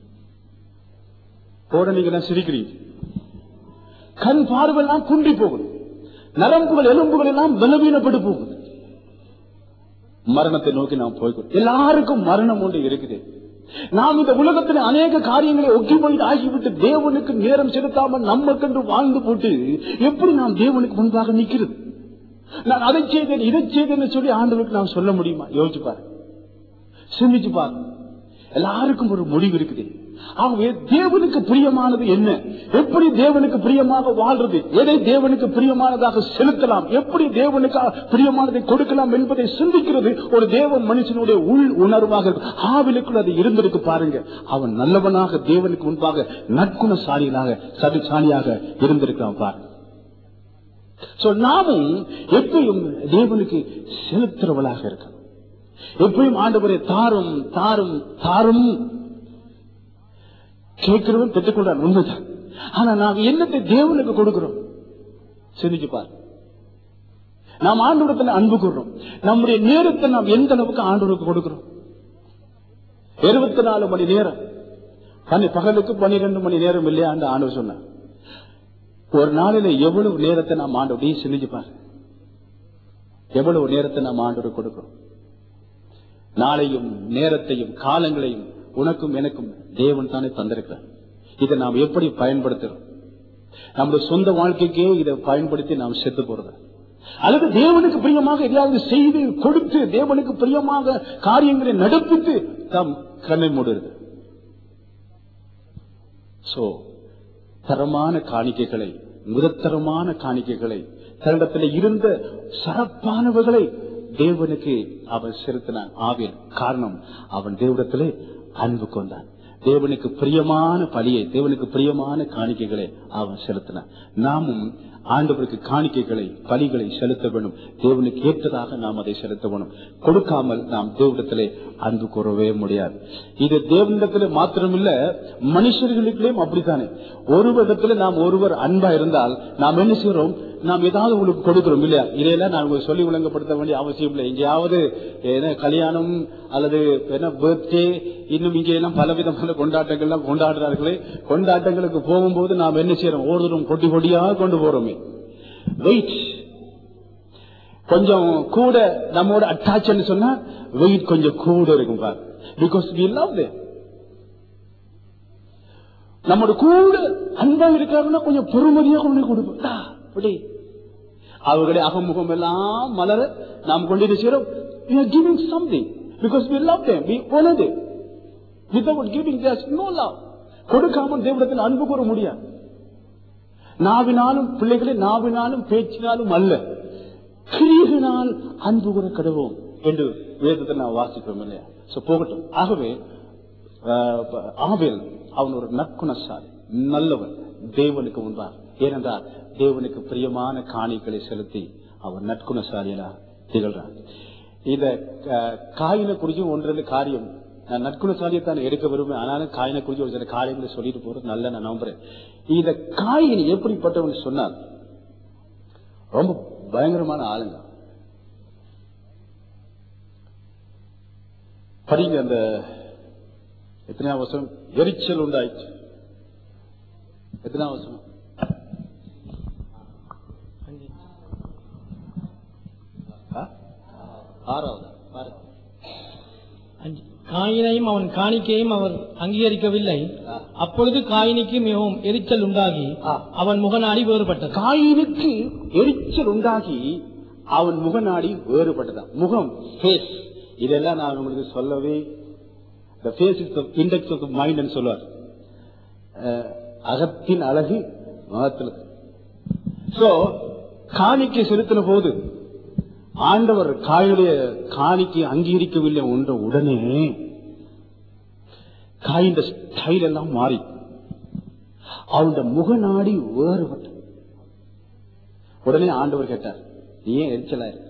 போட நீங்க எல்லாம் சிரிக்கிறீங்க கண் பார்வையெல்லாம் குன்றி போகுது நரம்புகள் எலும்புகள் எல்லாம் பலவீனப்பட்டு போகுது மரணத்தை நோக்கி நாம் போய்க்கொள் எல்லாருக்கும் மரணம் ஒன்று இருக்குது நாம் இந்த உலகத்தில் அநேக காரியங்களை ஒக்கி போயிட்டு ஆகிவிட்டு தேவனுக்கு நேரம் செலுத்தாமல் நம்மக்கென்று வாழ்ந்து போட்டு எப்படி நாம் தேவனுக்கு முன்பாக நிக்கிறது நான் அதை செய்தேன் இதை செய்தேன்னு சொல்லி ஆண்டவருக்கு நாம் சொல்ல முடியுமா யோசிச்சு பாரு சிந்திச்சு பாரு எல்லாருக்கும் ஒரு முடிவு இருக்குது ஆகவே தேவனுக்கு பிரியமானது என்ன எப்படி தேவனுக்கு பிரியமாக வாழ்றது எதை தேவனுக்கு பிரியமானதாக செலுத்தலாம் எப்படி தேவனுக்கு பிரியமானதை கொடுக்கலாம் என்பதை சிந்திக்கிறது ஒரு தேவ மனுஷனுடைய உள் உணர்வாக இருக்கும். ஆவிலுக்குள் அது இருந்திருக்கு பாருங்க அவன் நல்லவனாக தேவனுக்கு முன்பாக நற்குணசாலிகளாக சதுசாலியாக இருந்திருக்கான் பாருங்க சோ நாமும் எப்பயும் தேவனுக்கு செலுத்துறவளாக இருக்கணும் எப்பயும் ஆண்டவரை தாரும் தாரும் தாரும் கேட்கிறவன் பெற்றுக்கொண்டான் உண்மைதான் ஆனா நாம் என்னத்தை தேவனுக்கு கொடுக்கிறோம் சிந்திச்சு பார் நாம் ஆண்டவரத்தில் அன்பு கூறுறோம் நம்முடைய நேரத்தை நாம் எந்த அளவுக்கு ஆண்டவருக்கு கொடுக்கிறோம் இருபத்தி நாலு மணி நேரம் பனி பகலுக்கு பன்னிரெண்டு மணி நேரம் இல்லையா அந்த ஆண்டவர் சொன்னார் ஒரு நாளில எவ்வளவு நேரத்தை நாம் ஆண்டவரை சிந்திச்சு பாரு எவ்வளவு நேரத்தை நாம் ஆண்டவருக்கு கொடுக்கிறோம் நாளையும் நேரத்தையும் காலங்களையும் உனக்கும் எனக்கும் தேவன் தானே தந்திருக்கிறார் இதை நாம் எப்படி பயன்படுத்துறோம் நம்முடைய சொந்த வாழ்க்கைக்கே இதை பயன்படுத்தி நாம் செத்து போறது அல்லது தேவனுக்கு பிரியமாக எதையாவது செய்து கொடுத்து தேவனுக்கு பிரியமாக காரியங்களை நடப்பித்து தாம் கண்ணை மூடுறது சோ தரமான காணிக்கைகளை முதத்தரமான காணிக்கைகளை தன்னிடத்தில் இருந்த சிறப்பானவர்களை தேவனுக்கு அவன் செலுத்தினான் ஆவியல் காரணம் அவன் தேவனிடத்திலே அன்பு கொண்டான் தேவனுக்கு பிரியமான பலியை தேவனுக்கு பிரியமான காணிக்கைகளை அவன் செலுத்தினான் நாமும் ஆண்டவருக்கு காணிக்கைகளை பலிகளை செலுத்த வேண்டும் தேவனுக்கு ஏற்றதாக நாம் அதை செலுத்த வேண்டும் கொடுக்காமல் நாம் தேவனிடத்திலே அன்பு கூறவே முடியாது இது தேவனிடத்திலே மாத்திரமில்ல மனுஷர்களுக்குள்ளேயும் அப்படித்தானே ஒரு விதத்துல நாம் ஒருவர் அன்பா இருந்தால் நாம் என்ன செய்யறோம் நாம் ஏதாவது உங்களுக்கு கொடுக்கிறோம் இல்லையா இதையெல்லாம் நான் உங்களுக்கு சொல்லி விளங்கப்படுத்த வேண்டிய அவசியம் இல்லை எங்கேயாவது என்ன கல்யாணம் அல்லது என்ன பர்த்டே இன்னும் இங்கே எல்லாம் பலவிதமான கொண்டாட்டங்கள் எல்லாம் கொண்டாடுறார்களே கொண்டாட்டங்களுக்கு போகும்போது நாம் என்ன செய்யறோம் ஓடுறோம் கொட்டி கொடியா கொண்டு போறோமே வெயிட் கொஞ்சம் கூட நம்மோட அட்டாச் சொன்னா வெயிட் கொஞ்சம் கூட இருக்கும் பாரு பிகாஸ் வி லவ் தே நம்மோட கூட அன்பா இருக்காருன்னா கொஞ்சம் பொறுமதியா கொண்டு கொடுப்போம் டா, அப்படி அவர்களுடைய அகமுகம் எல்லாம் மலர நாம் கொண்டு என்ன செய்யறோம் we are giving something because we love them we honor them without giving there's no love கொடுக்காமல் தேவனிடத்தில் அன்பு கூற முடியாது நாவினாலும் பிள்ளைகளை நாவினாலும் பேச்சினாலும் அல்ல கிரியையினால் அன்பு கூற கடுவோம் என்று வேதத்தை நான் வாசிப்போம் இல்லையா சோ போகட்டும் ஆகவே ஆஹ், ஆவேல் அவன் ஒரு நற்குணசாலி நல்லவன் தேவனுக்கு முன்பாக ஏனென்றால் தேவனுக்கு பிரியமான காணிகளை செலுத்தி அவன் நற்குணசாலியா திகழ்றான் இத ஆஹ், காயினை குறிச்சும் ஒன்று ரெண்டு காரியம் நான் நற்குணசாலியத்தான் எடுக்க விரும்புவேன் ஆனாலும் காயினை குறிச்சு ஒரு சில காரியங்களை சொல்லிட்டு போறது நல்ல நான் நம்புறேன் இந்த காயின் எப்படிப்பட்டவன் சொன்னால் ரொம்ப பயங்கரமான ஆளுங்க படிங்க அந்த எத்தனையா வசனம் எரிச்சல் உண்டாயிற்று எத்தனை வசனம் ஆ? ஆறாவது பாருங்க அஞ்சு. காயினையும் அவன் காணிக்கையும் அவர் அங்கீகரிக்கவில்லை ஆ. அப்பொழுது காயினிக்கு மிகவும் எரிச்சல் உண்டாகி ஆ. அவன் முகநாடி வேறுபட்டது காயினுக்கு எரிச்சல் உண்டாகி அவன் முகநாடி வேறுபட்டதான் முகம் ஃபேஸ் இதெல்லாம் நான் உங்களுக்கு சொல்லவே the face is the index of the mind ன்னு சொல்லுவார் அஹ், அகத்தின் அழகு முகத்தில் சோ காணிக்கை செலுத்தின போது ஆண்டவர் காயுடைய காணிக்கை அங்கீகரிக்கவில்லை என்ற உடனே காயின் ஸ்டைல் எல்லாம் மாறி அவனுடைய முகநாடி வேறுபட்டது உடனே ஆண்டவர் கேட்டார் நீ ஏன் எரிச்சலா இருக்க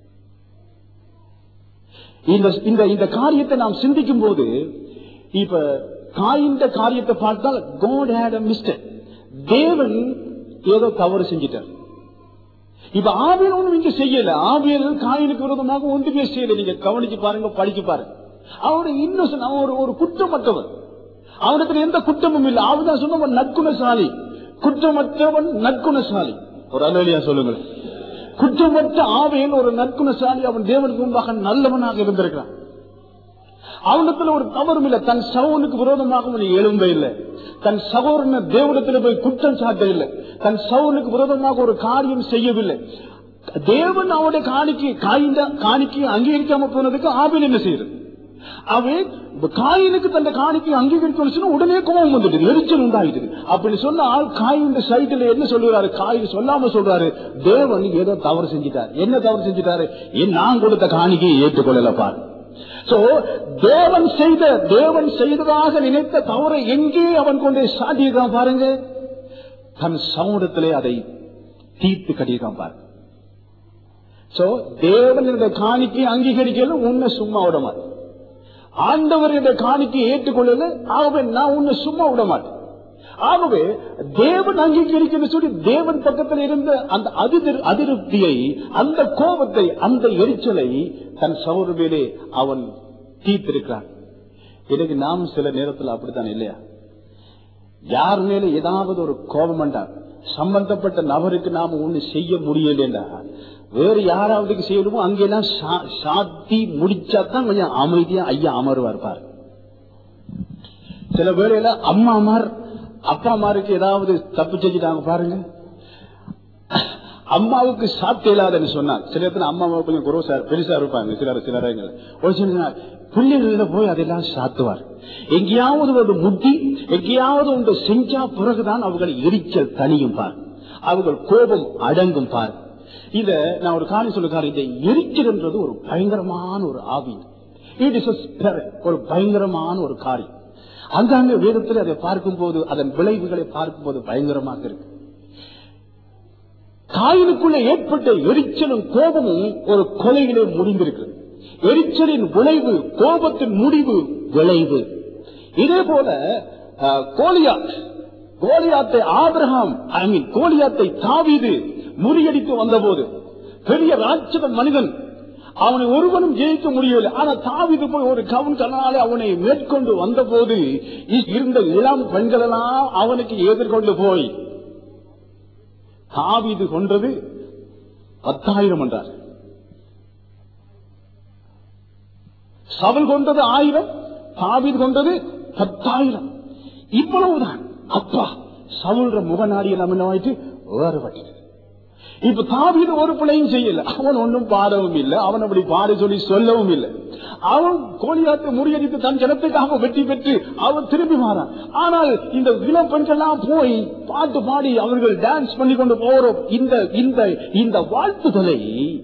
இந்த இந்த இந்த காரியத்தை நாம் சிந்திக்கும் போது இப்ப காயின்ற காரியத்தை பார்த்தால் God had a mistake தேவன் ஏதோ தவறு செஞ்சிட்டார் இப்ப ஆவியல் ஒண்ணும் இங்க செய்யல ஆவியல் காயினுக்கு விரோதமாக ஒன்றுமே செய்யல நீங்க கவனிச்சு பாருங்க படிச்சு பாருங்க அவருடைய இன்னொசன் அவன் ஒரு ஒரு குற்றமற்றவன் அவனிடத்துல எந்த குற்றமும் இல்லை அவன் தான் சொன்னவன் நற்குணசாலி குற்றமற்றவன் நற்குணசாலி ஒரு அலுவலியா சொல்லுங்கள் குற்றமற்ற ஆவையில் ஒரு நற்குணசாலி அவன் தேவனுக்கு முன்பாக நல்லவனாக இருந்திருக்கிறான் அவனத்துல ஒரு தவறும் இல்லை தன் சகோனுக்கு விரோதமாக அவன் எழும்ப இல்லை தன் சகோதரன தேவனத்தில் போய் குற்றம் சாட்ட இல்லை தன் சகோனுக்கு விரோதமாக ஒரு காரியம் செய்யவில்லை தேவன் அவனுடைய காணிக்கை காய்ந்த காணிக்கையை அங்கீகரிக்காம போனதுக்கு ஆபில் என்ன செய்யுது அவன் இப்ப காயினுக்கு தன் காணிக்கை அங்கீகரிக்கணும் சொன்னா உடனே கோபம் வந்துட்டு எரிச்சல் உண்டாயிடுது அப்படி சொன்னால் காயின் சைட்டில் என்ன சொல்லுறாரு காயின் சொல்லாம சொல்றாரு தேவன் ஏதோ தவறு செஞ்சிட்டார் என்ன தவறு செஞ்சிட்டாரு என் நான் கொடுத்த காணிக்கையை ஏற்றுக்கொள்ளல பாரு சோ தேவன் செய்த தேவன் செய்ததாக நினைத்த தவறை எங்கே அவன் கொண்டு சாட்டியிருக்கான் பாருங்க தன் சமூகத்திலே அதை தீர்த்து கட்டியிருக்கான் பாருங்க சோ தேவனுடைய காணிக்கை அங்கீகரிக்கல உன்னை சும்மா விட மாட்டேன் ஆண்டவருடைய காணிக்கை ஏற்றுக்கொள்ளல ஆகவே நான் உன்னை சும்மா விட மாட்டேன் ஆகவே தேவன் அங்கீகரிக்கணும் சொல்லி தேவன் பக்கத்தில் இருந்த அந்த அதிரு அதிருப்தியை அந்த கோபத்தை அந்த எரிச்சலை தன் சௌரபிலே அவன் தீர்த்திருக்கிறான் இன்னைக்கு நாம் சில நேரத்தில் அப்படித்தான் இல்லையா யார் மேல ஏதாவது ஒரு கோபம் சம்பந்தப்பட்ட நபருக்கு நாம ஒண்ணு செய்ய முடியலன்னா வேறு யாராவதுக்கு செய்யணுமோ அங்கெல்லாம் சா- சாத்தி முடிச்சாதான் கொஞ்சம் அமைதியா ஐயா அமருவார் பாரு சில வேளையில அம்மா அம்மார் அப்பா அம்மாருக்கு ஏதாவது தப்பு செஞ்சுட்டாங்க பாருங்க அம்மாவுக்கு சாப்பிட்டு இல்லாதன்னு சொன்னாங்க சில இடத்துல அம்மா அம்மா கொஞ்சம் குரோசா பெருசா இருப்பாங்க சிலர் சிலர் ஒரு சில பிள்ளைகள போய் அதெல்லாம் சாத்துவார் எங்கேயாவது ஒரு முட்டி எங்கேயாவது ஒன்று செஞ்சா பிறகுதான் அவர்கள் எரிச்சல் தனியும் பார் அவர்கள் கோபம் அடங்கும் பார் இத நான் ஒரு காரியம் சொல்லுக்காரு இந்த எரிச்சல் என்றது ஒரு பயங்கரமான ஒரு ஆவி இட் இஸ் ஒரு பயங்கரமான ஒரு காரியம் அங்காங்க வேதத்தில் அதை பார்க்கும்போது அதன் விளைவுகளை பார்க்கும்போது பயங்கரமாக இருக்கு காயினுக்குள்ள ஏற்பட்ட எரிச்சலும் கோபமும் ஒரு கொலையிலே முடிந்திருக்கு எரிச்சலின் விளைவு கோபத்தின் முடிவு விளைவு இதே போல அஹ், கோலியாத் கோலியாத்தை ஆபிரகாம் ஐ மீன் கோலியாத்தை தாவீது முறியடித்து வந்தபோது பெரிய ராட்சத மனிதன் அவனை ஒருவனும் ஜெயிக்க முடியவில்லை ஆனா தாவிது போய் ஒரு கவுன் கண்ணாலே அவனை மேற்கொண்டு வந்தபோது இருந்த இளம் பெண்கள் எல்லாம் அவனுக்கு எதிர்கொண்டு போய் தாவீது கொன்றது பத்தாயிரம் என்றார் சவல் கொண்டது ஆயிரம் தாவீது கொண்டது பத்தாயிரம் இவ்வளவுதான் அப்பா சவுல்ற முகநாடியை நம்ம என்ன ஆயிட்டு வேறுபட்டது இப்ப தாவீது ஒரு பிள்ளையும் செய்யல அவன் ஒன்னும் பாடவும் இல்லை அவன் அப்படி பாட சொல்லி சொல்லவும் இல்லை அவன் கோலியாத்தை முறியடித்து தன் ஜனத்துக்காக வெற்றி பெற்று அவன் திரும்பி மாறான் ஆனால் இந்த இளம் பெண்கள்லாம் போய் பாட்டு பாடி அவர்கள் டான்ஸ் பண்ணி கொண்டு போறோம் இந்த இந்த இந்த வாழ்த்துதலை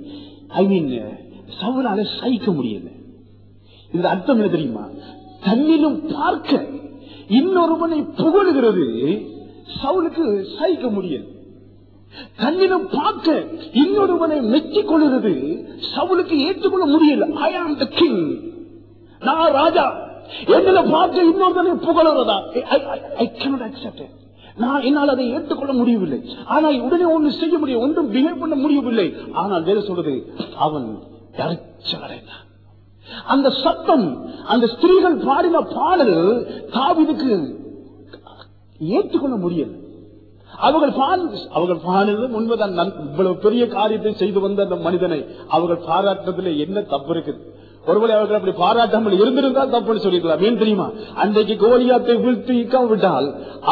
ஐ மீன் சவுலால சகிக்க முடியல இந்த அர்த்தம் என்ன தெரியுமா தன்னிலும் பார்க்க இன்னொருவனை புகழுகிறது சவுலுக்கு சகிக்க முடியல தன்னிடம் பார்க்க இன்னொருவனை மெச்சிக் கொள்கிறது சவுலுக்கு ஏற்றுக்கொள்ள முடியல ஐ ஆம் த கிங் நான் ராஜா என்னில பார்க்க இன்னொருவனை புகழுறதா ஐ cannot accept it. நான் என்னால் அதை ஏற்றுக்கொள்ள முடியவில்லை ஆனால் உடனே ஒன்று செய்ய முடியும் ஒன்றும் பிஹேவ் பண்ண முடியவில்லை ஆனால் வேறு சொல்றது அவன் இறைச்சல் அடைந்தான் அந்த சத்தம் அந்த ஸ்திரீகள் பாடின பாடல் தாவிதுக்கு ஏற்றுக்கொள்ள முடியல அவர்கள் பாடு- அவர்கள் பாடுறது உண்மைதான் நன்- இவ்வளவு பெரிய காரியத்தை செய்து வந்த அந்த மனிதனை அவர்கள் பாராட்டுறதுல என்ன தப்பு இருக்குது ஒருவேளை அவர்கள் அப்படி பாராட்டாமல் இருந்திருந்தால் தப்புன்னு சொல்லிக்கலாம் ஏன் தெரியுமா அன்றைக்கு கோலியாத்தை வீழ்த்தி விட்டால்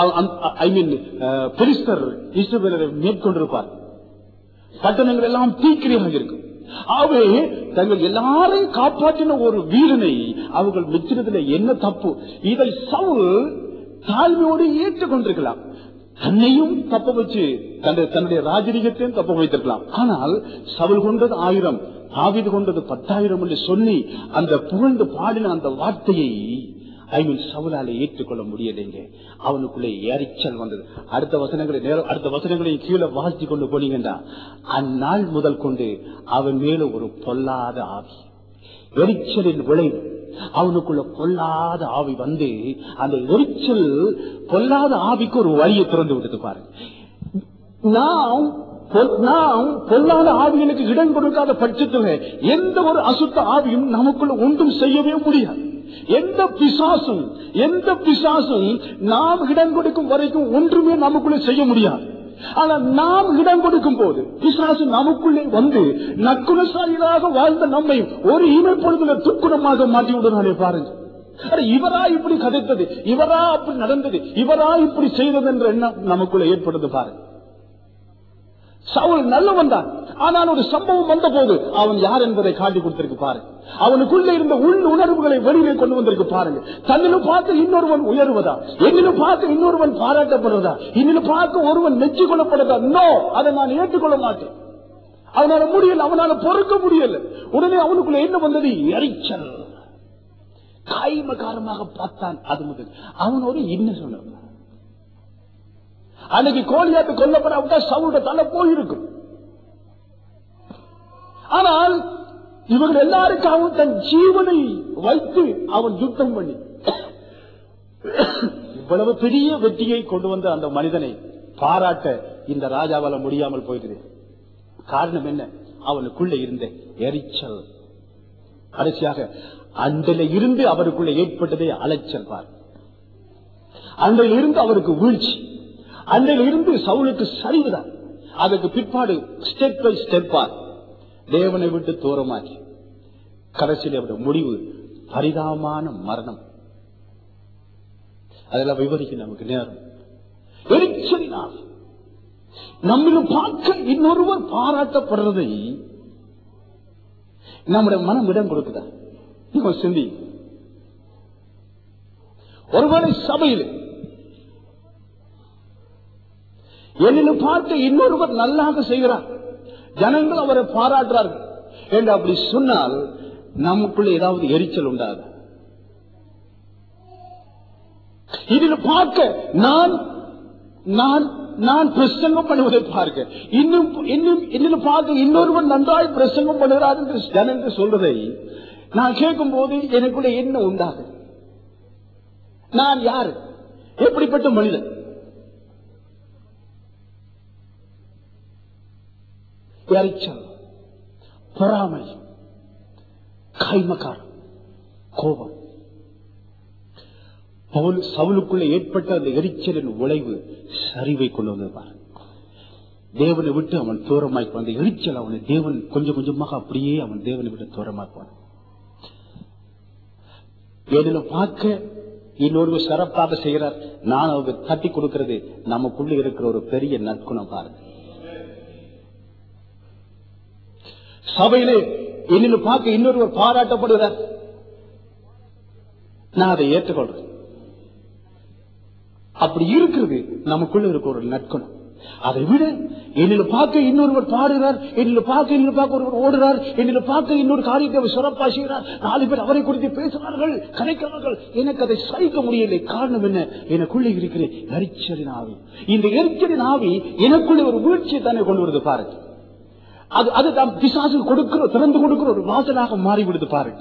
ஐ மீன் பெரிஸ்தர் இஸ்ரவேலரை மேற்கொண்டிருப்பார் பட்டணங்கள் எல்லாம் தீக்கிரியாக இருக்கும் ஆகவே தங்கள் எல்லாரையும் காப்பாற்றின ஒரு வீரனை அவர்கள் மெச்சினதுல என்ன தப்பு இதை சவுல் தாழ்மையோடு ஏற்றுக்கொண்டிருக்கலாம் தன்னையும் தப்ப வச்சு தன்னுடைய தன்னுடைய ராஜரீகத்தையும் தப்ப வைத்திருக்கலாம் ஆனால் சவுல் கொண்டது ஆயிரம் தாவீது கொண்டது பத்தாயிரம் என்று சொல்லி அந்த புகழ்ந்து பாடின அந்த வார்த்தையை ஐ மீன் சவுலால ஏற்றுக்கொள்ள முடியலைங்க அவனுக்குள்ளே எரிச்சல் வந்தது அடுத்த வசனங்களை நேரம் அடுத்த வசனங்களை கீழே வாசித்து கொண்டு போனீங்கன்னா அந்நாள் முதல் கொண்டு அவன் மேல ஒரு பொல்லாத ஆவி எரிச்சலின் விளைவு அவனுக்குள்ள பொல்லாத ஆவி வந்து அந்த எரிச்சல் பொல்லாத ஆவிக்கு ஒரு வழியை திறந்து விட்டது பாருங்க நாம் பொல்- நாம் பொல்லாத ஆவிகளுக்கு இடம் கொடுக்காத பட்சத்தில் எந்த ஒரு அசுத்த ஆவியும் நமக்குள்ள ஒன்றும் செய்யவே முடியாது எந்த பிசாசும் எந்த பிசாசும் நாம் இடம் கொடுக்கும் வரைக்கும் ஒன்றுமே நமக்குள்ள செய்ய முடியாது ஆனா நாம் இடம் கொடுக்கும் போது பிசாசு நமக்குள்ளே வந்து நற்குணசாலிகளாக வாழ்ந்த நம்மை ஒரு இமைப்பொழுதுல துக்குணமாக மாற்றி விடுறானே பாருங்க அட, இவரா இப்படி கதைத்தது இவரா அப்படி நடந்தது இவரா இப்படி செய்தது என்ற எண்ணம் நமக்குள்ள ஏற்படுது பாருங்க சவுல் நல்லவன் தான் ஆனால் ஒரு சம்பவம் வந்த போது அவன் யார் என்பதை காட்டி கொடுத்திருக்கு பாருங்க அவனுக்குள்ள இருந்த உள் உணர்வுகளை வெளியிலே கொண்டு வந்திருக்கு பாருங்க தன்னிலும் பார்த்து இன்னொருவன் உயர்வதா என்னிலும் பார்த்து இன்னொருவன் பாராட்டப்படுவதா இன்னிலும் பார்த்து ஒருவன் மெச்சு கொள்ளப்படுவதா நோ அதை நான் ஏற்றுக்கொள்ள மாட்டேன் அவனால முடியல அவனால பொறுக்க முடியல உடனே அவனுக்குள்ள என்ன வந்தது எரிச்சல் கைமகாரமாக பார்த்தான் அது முதல் அவன் ஒரு என்ன சொன்னான் அன்னைக்கு கோழியாத்து கொல்லப்பட விட்டா சவுட தலை போயிருக்கும் ஆனால் இவர்கள் எல்லாருக்காகவும் தன் ஜீவனை வைத்து அவன் யுத்தம் பண்ணி இவ்வளவு பெரிய வெற்றியை கொண்டு வந்த அந்த மனிதனை பாராட்ட இந்த ராஜாவால முடியாமல் போயிடுது காரணம் என்ன அவனுக்குள்ள இருந்த எரிச்சல் கடைசியாக அன்றில இருந்து அவருக்குள்ள ஏற்பட்டதே அலைச்சல் பார் அன்றையில் இருந்து அவருக்கு வீழ்ச்சி அன்றையில் இருந்து சவுலுக்கு சரிவுதான் அதுக்கு பிற்பாடு ஸ்டெப் பை ஸ்டெப்பா தேவனை விட்டு தூரமாக்கி கடைசியில் அவருடைய முடிவு பரிதாபமான மரணம் அதெல்லாம் விவரிக்க நமக்கு நேரம் எரிச்சலினால் நம்மளும் பார்க்க இன்னொருவர் பாராட்டப்படுறதை நம்முடைய மனம் இடம் கொடுக்குதா நம்ம சிந்தி ஒருவேளை சபையில் என்னிலும் பார்க்க இன்னொருவர் நல்லாக செய்கிறார் ஜனங்கள் அவரை பாராட்டுறார்கள் என்று அப்படி சொன்னால் நமக்குள்ள ஏதாவது எரிச்சல் உண்டாது இதில் பார்க்க நான் நான் நான் பிரசங்கம் பண்ணுவதை பார்க்க இன்னும் இன்னும் இன்னும் பார்க்க இன்னொருவன் நன்றாய் பிரசங்கம் பண்ணுகிறார் என்று ஜனங்கள் சொல்றதை நான் கேட்கும் போது எனக்குள்ள என்ன உண்டாது நான் யாரு எப்படிப்பட்ட மனிதன் எரிச்சல் பொறாமை கைமக்காரம் கோபம் பவுல் சவுலுக்குள்ள ஏற்பட்ட அந்த எரிச்சலின் விளைவு சரிவை கொண்டு வந்தது தேவனை விட்டு அவன் தூரமாய் அந்த எரிச்சல் அவனை தேவன் கொஞ்சம் கொஞ்சமாக அப்படியே அவன் தேவனை விட்டு தூரமாய் போனான் ஏதில பார்க்க இன்னொரு சிறப்பாக செய்கிறார் நான் அவர் தட்டி கொடுக்கிறது நமக்குள்ள இருக்கிற ஒரு பெரிய நற்குணம் பாருங்க சபையிலே என்னில் பார்க்க இன்னொருவர் பாராட்டப்படுகிறார் நான் அதை ஏற்றுக்கொள்றேன் அப்படி இருக்கிறது நமக்குள்ள இருக்க ஒரு நற்குணம் அதை விட என்னில் பார்க்க இன்னொருவர் பாடுகிறார் என்னில் பார்க்க என்னில் பார்க்க ஒருவர் ஓடுறார் என்னில் பார்க்க இன்னொரு காரியத்தை அவர் சிறப்பா செய்கிறார் நாலு பேர் அவரை குறித்து பேசுகிறார்கள் கதைக்கிறார்கள் எனக்கு அதை சகிக்க முடியலை காரணம் என்ன எனக்குள்ளே இருக்கிற எரிச்சலின் ஆவி இந்த எரிச்சலின் ஆவி எனக்குள்ளே ஒரு வீழ்ச்சியை தானே கொண்டு வருது பாருங்க அது அது நாம் பிசாசு கொடுக்கிற திறந்து கொடுக்கிற ஒரு வாசலாக மாறிவிடுது பாருங்க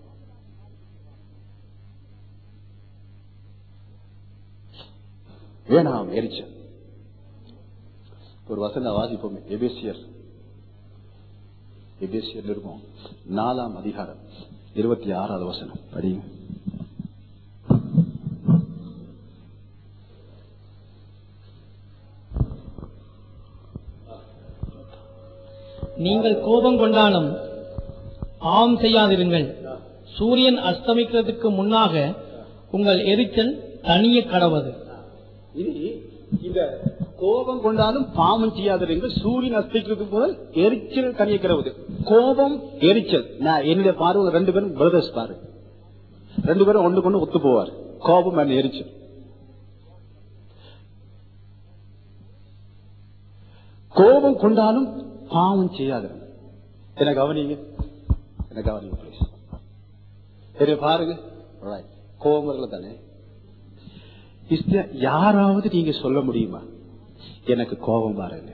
வேணாம் எரிச்சல் ஒரு வசந்த வாசிப்போமே எபேசியர் எபேசியர் இருக்கும் நாலாம் அதிகாரம் இருபத்தி ஆறாவது வசனம் படிங்க நீங்கள் கோபம் கொண்டாலும் ஆம் செய்யாதிருங்கள் சூரியன் அஸ்தமிக்கிறதுக்கு முன்னாக உங்கள் எரிச்சல் தனிய கடவது இது இந்த கோபம் கொண்டாலும் பாவம் செய்யாதீர்கள் சூரியன் அஸ்திக்கிறதுக்கு முதல் எரிச்சல் தனியக்கிறது கோபம் எரிச்சல் நான் என்னுடைய பார்வை ரெண்டு பேரும் பிரதர்ஸ் பாரு ரெண்டு பேரும் ஒண்ணு கொண்டு ஒத்து போவார் கோபம் and எரிச்சல் கோபம் கொண்டாலும் பாவம் செய்யாத என்ன கவனிங்க என்ன கவனிங்க please. சரி பாருங்க Alright. கோபம் வரல தானே Is there- யாராவது நீங்க சொல்ல முடியுமா எனக்கு கோபம் வரல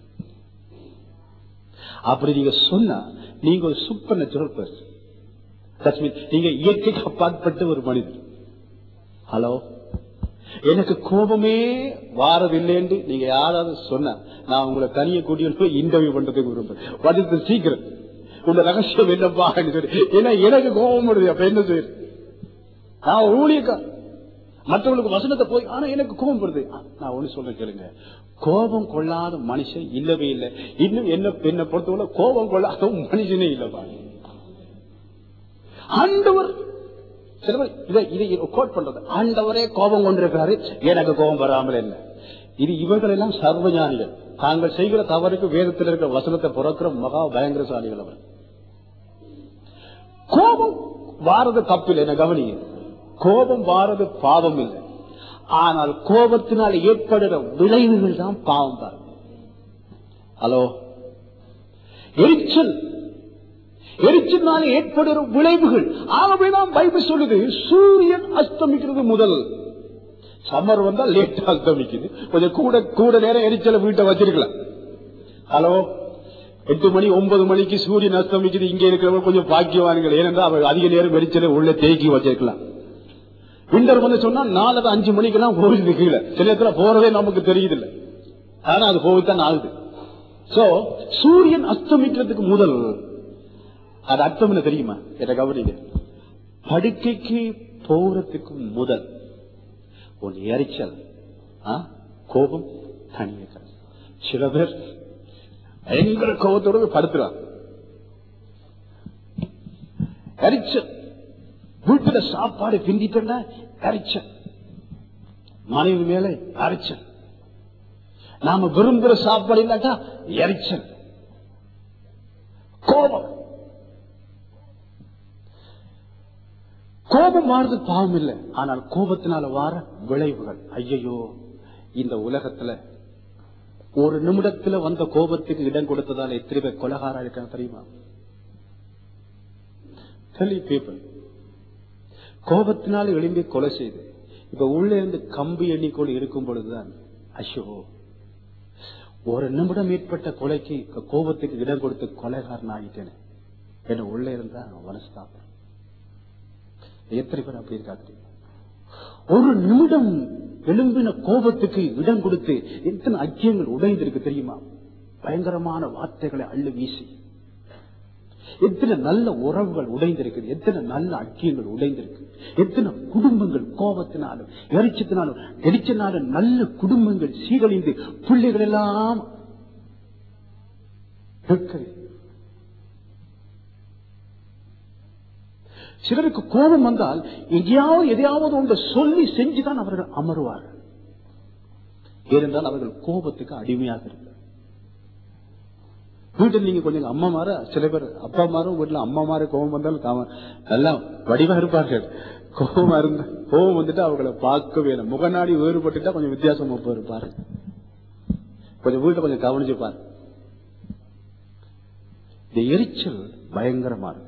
அப்படி நீங்க சொன்னா நீங்க ஒரு சூப்பர் நேச்சுரல் பர்சன் நீங்க இயற்கைக்கு அப்பாற்பட்ட ஒரு மனிதர் ஹலோ எனக்கு கோபமே வாரதில்லைன்னு நீங்க யாராவது சொன்னா நான் உங்களை தனிய கூட்டிய போய் இன்டர்வியூ பண்றதுக்கு விரும்புறேன் வாட் இஸ் த சீக்கிரம் உங்க ரகசியம் என்னப்பா சொல்லி ஏன்னா எனக்கு கோபம் வருது அப்ப என்ன செய்யுது நான் ஊழியக்கார் மற்றவங்களுக்கு வசனத்தை போய் ஆனா எனக்கு கோபம் வருது நான் ஒண்ணு சொல்றேன் கேளுங்க கோபம் கொள்ளாத மனுஷன் இல்லவே இல்லை இன்னும் என்ன என்னை பொறுத்தவரை கோபம் கொள்ளாத மனுஷனே இல்லப்பா ஆண்டவர் சில பேர் இதை இதை கோட் பண்றது ஆண்டவரே கோபம் கொண்டிருக்கிறாரு எனக்கு கோபம் வராமல் என்ன இது இவர்கள் எல்லாம் சர்வஞானிகள் தாங்கள் செய்கிற தவறுக்கு வேதத்தில் இருக்கிற வசனத்தை புறக்கிற மகா பயங்கரசாலிகள் அவர் கோபம் வாரது தப்பில்லை என்ன கவனிங்க கோபம் வாரது பாவம் இல்லை ஆனால் கோபத்தினால் ஏற்படுகிற விளைவுகள் தான் பாவம் பாருங்க ஹலோ எரிச்சல் எரிச்சல்னால ஏற்படுகிற விளைவுகள் ஆகவேதான் பைபிள் சொல்லுது சூரியன் அஸ்தமிக்கிறது முதல் சம்மர் வந்தா லேட்டா அஸ்தமிக்குது கொஞ்சம் கூட கூட நேரம் எரிச்சலை வீட்டை வச்சிருக்கலாம் ஹலோ எட்டு மணி ஒன்பது மணிக்கு சூரியன் அஸ்தமிக்குது இங்க இருக்கிறவங்க கொஞ்சம் பாக்கியவான்கள் ஏனென்றால் அவர் அதிக நேரம் எரிச்சலை உள்ள தேக்கி வச்சிருக்கலாம் விண்டர் வந்து சொன்னா நாலு அஞ்சு மணிக்கெல்லாம் போகுது கீழே சில இடத்துல போறதே நமக்கு தெரியுது இல்ல ஆனா அது போய்தான் ஆகுது சோ சூரியன் அஸ்தமிக்கிறதுக்கு முதல் அது அர்த்தம் என்ன தெரியுமா என்ன கவனிங்க படுக்கைக்கு போறதுக்கு முதல் உன் எரிச்சல் ஆ, கோபம் தனியாக சில பேர் பயங்கர கோபத்தோட போய் படுத்துறாங்க எரிச்சல் வீட்டுல சாப்பாடு பிந்திட்டா எரிச்சல் மனைவி மேல எரிச்சல் நாம விரும்புற சாப்பாடு இல்லாட்டா எரிச்சல் கோபம் கோபம் மாறுது பாவம் இல்லை ஆனால் கோபத்தினால வார விளைவுகள் ஐயையோ இந்த உலகத்துல ஒரு நிமிடத்துல வந்த கோபத்துக்கு இடம் கொடுத்ததால எத்தனை பேர் கொலகாரா இருக்காங்க தெரியுமா Tell you people. கோபத்தினால் எழும்பி கொலை செய்து இப்ப உள்ளே இருந்து கம்பி எண்ணிக்கொண்டு இருக்கும் பொழுதுதான் ஐயோ ஒரு நிமிடம் ஏற்பட்ட கொலைக்கு கோபத்துக்கு இடம் கொடுத்து கொலைகாரன் ஆகிட்டேன் என்ன உள்ளே இருந்தா மனஸ்தாபம் எத்தனை பேர் அப்படி இருக்கா தெரியுமா ஒரு நிமிடம் எழும்பின கோபத்துக்கு இடம் கொடுத்து எத்தனை ஐக்கியங்கள் உடைந்திருக்கு தெரியுமா பயங்கரமான வார்த்தைகளை அள்ளு வீசி எத்தனை நல்ல உறவுகள் உடைந்திருக்கு எத்தனை நல்ல ஐக்கியங்கள் உடைந்திருக்கு எத்தனை குடும்பங்கள் கோபத்தினாலும் எரிச்சத்தினாலும் எரிச்சனாலும் நல்ல குடும்பங்கள் சீரழிந்து பிள்ளைகள் எல்லாம் கேட்கிறேன். சிலருக்கு கோபம் வந்தால் எங்கேயாவது எதையாவது ஒன்று சொல்லி செஞ்சுதான் அவர்கள் அமருவார்கள் ஏனென்றால் அவர்கள் கோபத்துக்கு அடிமையாக இருக்கிறார் வீட்டில் நீங்க கொஞ்சம் அம்மா மாற சில பேர் அப்பா மாரும் வீட்டுல அம்மா மாற கோபம் வந்தாலும் காம நல்லா வடிவா இருப்பார்கள் கோபமா இருந்த கோபம் வந்துட்டு அவங்களை பார்க்க வேணும் முகநாடி வேறுபட்டுட்டா கொஞ்சம் வித்தியாசமா இருப்பாரு கொஞ்சம் வீட்டை கொஞ்சம் கவனிச்சு பாரு இந்த எரிச்சல் பயங்கரமா இருக்கு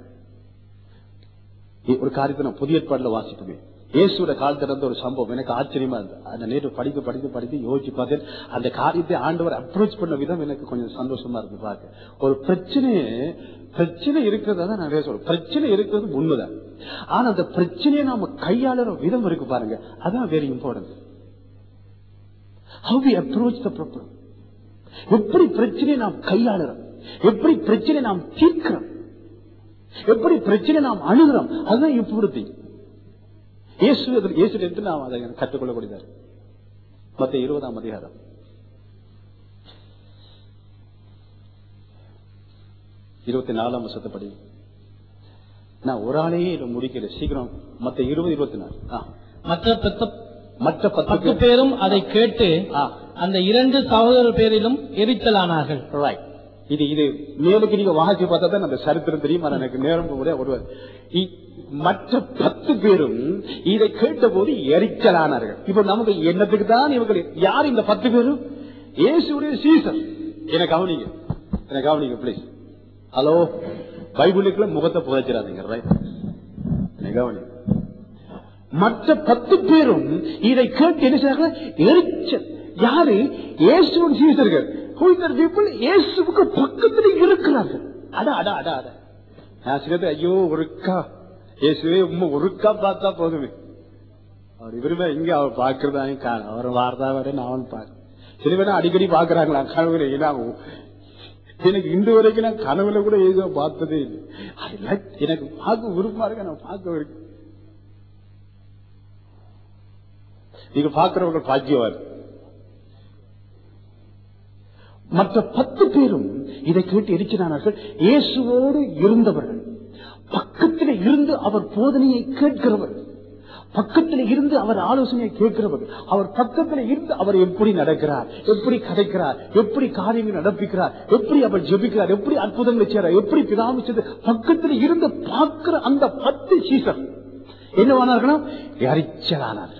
ஒரு காரியத்தை நான் புதிய ஏற்பாடுல வாசிக்குமே இயேசுவோட காலத்துல இருந்த ஒரு சம்பவம் எனக்கு ஆச்சரியமா இருந்தது அந்த நேற்று படித்து படித்து படித்து யோசிச்சு பார்த்தேன் அந்த காரியத்தை ஆண்டவர் அப்ரோச் பண்ண விதம் எனக்கு கொஞ்சம் சந்தோஷமா இருக்கு பார்க்க ஒரு பிரச்சனையே பிரச்சனை இருக்கிறதா தான் நிறைய சொல்றேன் பிரச்சனை இருக்கிறது உண்மைதான் ஆனா அந்த பிரச்சனையை நாம கையாளுற விதம் இருக்கு பாருங்க அதான் very important how we approach the problem எப்படி பிரச்சனையை நாம் கையாளுறோம் எப்படி பிரச்சனை நாம் தீர்க்கிறோம் எப்படி பிரச்சனை நாம் அணுகிறோம் அதுதான் இப்பொழுது இயேசு அதில் இயேசு என்று நாம் அதை கற்றுக்கொள்ளக்கூடியதார் மத்த இருபதாம் அதிகாரம் இருபத்தி நாலாம் வருஷத்தை நான் ஒரு ஆளையே இதை முடிக்கல சீக்கிரம் மத்த இருபது இருபத்தி நாலு ஆ. மற்ற பெத்த மற்ற பத்து பத்து பேர் பேரும் அதை கேட்டு ஆ. அந்த இரண்டு சகோதரர் பேரிலும் எரிச்சலானார்கள் Right. இது இது மேலுக்கு நீங்க வாசி பார்த்தா தான் அந்த சரித்திரம் தெரியும் ஆனா எனக்கு நேரம் கூட ஒரு இ- மற்ற பத்து பேரும் இதை கேட்டபோது எரிச்சலானார்கள் இப்ப நமக்கு என்னத்துக்கு தான் இவங்க யார் இந்த பத்து பேரும் இயேசுடைய சீசர் என கவனிங்க என கவனிங்க ப்ளீஸ் ஹலோ பைபிளுக்குள்ள முகத்தை புதைச்சிடாதீங்க ரைட் என கவனிங்க மற்ற பத்து பேரும் இதை கேட்டு என்ன செய்றாங்க எரிச்சல் யாரு இயேசுவின் சீசர்கள் Who is the people? இயேசுவுக்கு பக்கத்துல இருக்கிறார்கள் அட அட அட அட நான் சிலது ஐயோ ஒருக்கா இயேசுவே உண்மை ஒருக்கா பார்த்தா போதுமே அவர் இவருமே இங்க அவர் பாக்குறதா காணும் அவர் வார்த்தா வர நான் பாக்க சில பேர் அடிக்கடி பாக்குறாங்களா கனவுல ஏன்னா எனக்கு இன்று வரைக்கும் நான் கனவுல கூட ஏதோ பார்த்ததே இல்லை I like- எனக்கு பார்க்க விருப்பமா இருக்கு நான் பார்க்க இருக்கு நீங்கள் பார்க்கிறவர்கள் பாக்கியவார் மற்ற பத்து பேரும் இதை கேட்டு இருக்கிறார்கள் இயேசுவோடு இருந்தவர்கள் பக்கத்தில் இருந்து அவர் போதனையை கேட்கிறவர்கள் பக்கத்தில் இருந்து அவர் ஆலோசனையை கேட்கிறவர் அவர் பக்கத்தில் இருந்து அவர் எப்படி நடக்கிறார் எப்படி கதைக்கிறார் எப்படி காரியங்கள் நடப்பிக்கிறார் எப்படி அவர் ஜெபிக்கிறார் எப்படி அற்புதங்களை செய்கிறார் எப்படி பிதாமிச்சது பக்கத்தில் இருந்து பார்க்கிற அந்த பத்து சீசன் என்னவானார்களா எரிச்சலானார்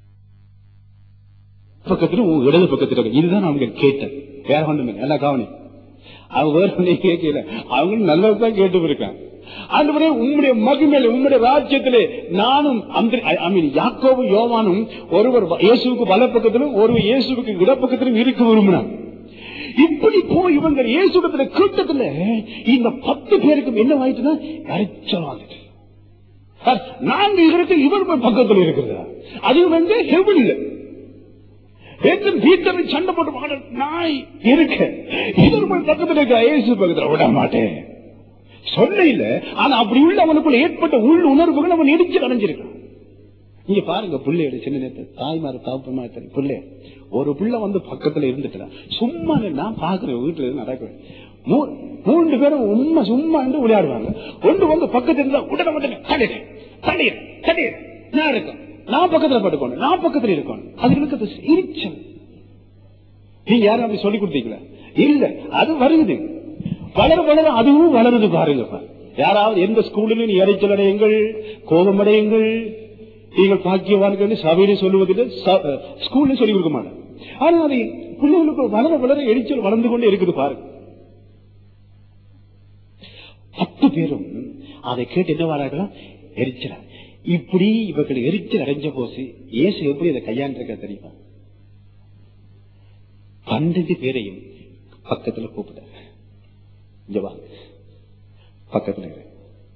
பக்கத்துல உங்க இடது பக்கத்துல இருக்கு. இதுதான் அவங்க கேட்டேன் வேற ஒண்ணுமே நல்லா கவனி அவங்க வேற ஒன்றையும் கேட்கல அவங்களும் நல்லதுதான் கேட்டு இருக்காங்க ஆண்டவரே உம்முடைய மகிமையில உம்முடைய ராஜ்யத்திலே நானும் அந்த ஐ மீன் யாக்கோவும் யோவானும் ஒருவர் இயேசுவுக்கு வலப்பக்கத்திலும் ஒருவர் இயேசுவுக்கு இடப்பக்கத்திலும் இருக்க விரும்பினார் இப்படி போய் இவங்க இயேசுடத்துல கூட்டத்துல இந்த பத்து பேருக்கும் என்ன ஆயிட்டுன்னா எரிச்சல் வந்துட்டு சார், நான்கு இருக்கிறது இவர் போய் பக்கத்தில் இருக்கிறதா அது வந்து ஹெவன்ல எத்தனை வீட்டை சண்டை போட்டு வாட நாய் இருக்க இவர் போய் பக்கத்தில் இருக்கிற இயேசு பக்கத்தில் விட மாட்டேன் சொல்ல இல்ல ஆனா அப்படி உள்ள அவனுக்குள்ள ஏற்பட்ட உள் உணர்வுகள் அவன் இடிச்சு அடைஞ்சிருக்கான் நீங்க பாருங்க பிள்ளையோட சின்ன நேரத்தை தாய்மார தாப்பமா பிள்ளை ஒரு பிள்ளை வந்து பக்கத்துல இருந்துட்டான் சும்மா நான் பாக்குறேன் வீட்டுல இருந்து நடக்கிறேன் மூ- மூன்று பேரும் உண்மை சும்மா இருந்து விளையாடுவாங்க ஒன்று வந்து பக்கத்துல இருந்தா உடனே உடனே தள்ளிடு தள்ளிடு தள்ளிடு நான் இருக்கேன் நான் பக்கத்துல பட்டுக்கணும் நான் பக்கத்துல இருக்கணும் அது எனக்கு அது எரிச்சல் நீங்க யாரும் அப்படி சொல்லி கொடுத்தீங்களா இல்ல அது வருது வளர வளர அதுவும் வளருது பாருங்க பா. யாராவது எந்த ஸ்கூலிலும் நீ இறைச்சல் அடையுங்கள் கோபம் அடையுங்கள் நீங்கள் பாக்கியவான்கள் சபையில சொல்லுவதில்லை ச- ஸ்கூல்ல சொல்லி கொடுக்க மாட்டேன் ஆனா அது பிள்ளைகளுக்கு வளர வளர எரிச்சல் வளர்ந்து கொண்டே இருக்குது பாருங்க பத்து பேரும் அதை கேட்டு என்ன வராங்களா எரிச்சல இப்படி இவர்கள் எரிச்சல் அடைஞ்ச போது இயேசு எப்படி அதை கையாண்டிருக்க தெரியுமா பன்னெண்டு பேரையும் பக்கத்துல கூப்பிட இங்க வா பக்கத்துல இரு.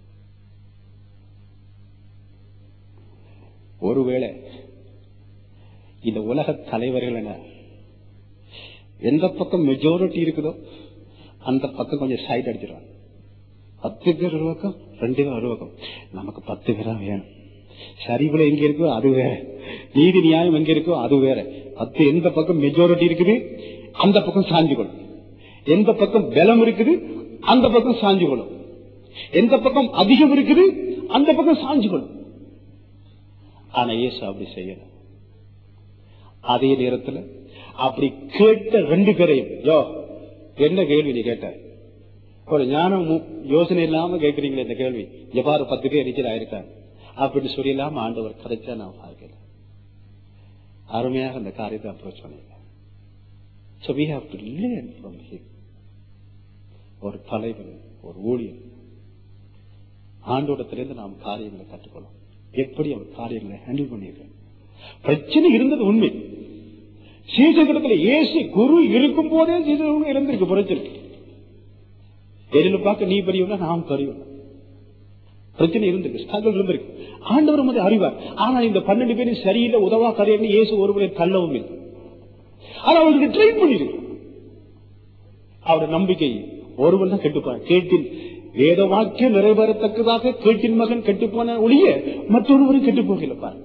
ஒருவேளை இந்த உலக தலைவர்கள் என்ன எந்த பக்கம் மெஜாரிட்டி இருக்குதோ அந்த பக்கம் கொஞ்சம் சைட் அடிச்சிருவாங்க பத்து பேர் ஒரு பக்கம் ரெண்டு பேர் ஒரு பக்கம் நமக்கு பத்து பேரா வேணும் சரிவுல எங்க இருக்கோ அது வேற நீதி நியாயம் எங்க இருக்கோ அது வேற பத்து எந்த பக்கம் மெஜாரிட்டி இருக்குது அந்த பக்கம் சாஞ்சு கொள்ளும் எந்த பக்கம் பலம் இருக்குது அந்த பக்கம் சாஞ்சு கொள்ளும் எந்த பக்கம் அதிகம் இருக்குது அந்த பக்கம் சாஞ்சு கொள்ளும் ஆனா இயேசு அப்படி செய்யல அதே நேரத்துல அப்படி கேட்ட ரெண்டு பேரையும் யோ என்ன கேள்வி நீ கேட்ட ஒரு ஞானம் மு- யோசனை இல்லாம கேட்கறீங்களே இந்த கேள்வி எவ்வாறு பத்து பேர் எரிச்சல் ஆயிருக்காங்க அப்படின்னு சொல்லி இல்லாம ஆண்டவர் கதைச்சா நான் பார்க்கல அருமையாக அந்த காரியத்தை அப்ரோச் பண்ணல So we have to learn from him. ஒரு தலைவன் ஒரு ஊழியர் ஆண்டோடத்திலிருந்து நாம் காரியங்களை கற்றுக்கொள்ளும் எப்படி அவர் காரியங்களை ஹேண்டில் பண்ணியிருக்காங்க பிரச்சனை இருந்தது உண்மை சீசகடத்துல இயேசு குரு இருக்கும் போதே சீசகம் இருந்திருக்கு பிரச்சனை எதில் பார்க்க நீ பெரியவனா நாம் பெரியவனா பிரச்சனை இருந்திருக்கு ஸ்ட்ரகிள் இருந்திருக்கு ஆண்டவர் வந்து அறிவார் ஆனா இந்த பன்னெண்டு பேரும் சரியில்லை உதவா கரையன்னு இயேசு ஒருவரை தள்ளவும் இல்லை ஆனா அவருக்கு ட்ரெயின் பண்ணிருக்கு அவருடைய நம்பிக்கை ஒருவன் தான் கெட்டுப்பான் கேட்டின் வேத வாக்கியம் நிறைவேறத்தக்கதாக கேட்டின் மகன் கெட்டுப்போன ஒழிய மற்றொருவரும் கெட்டு போகல பாரு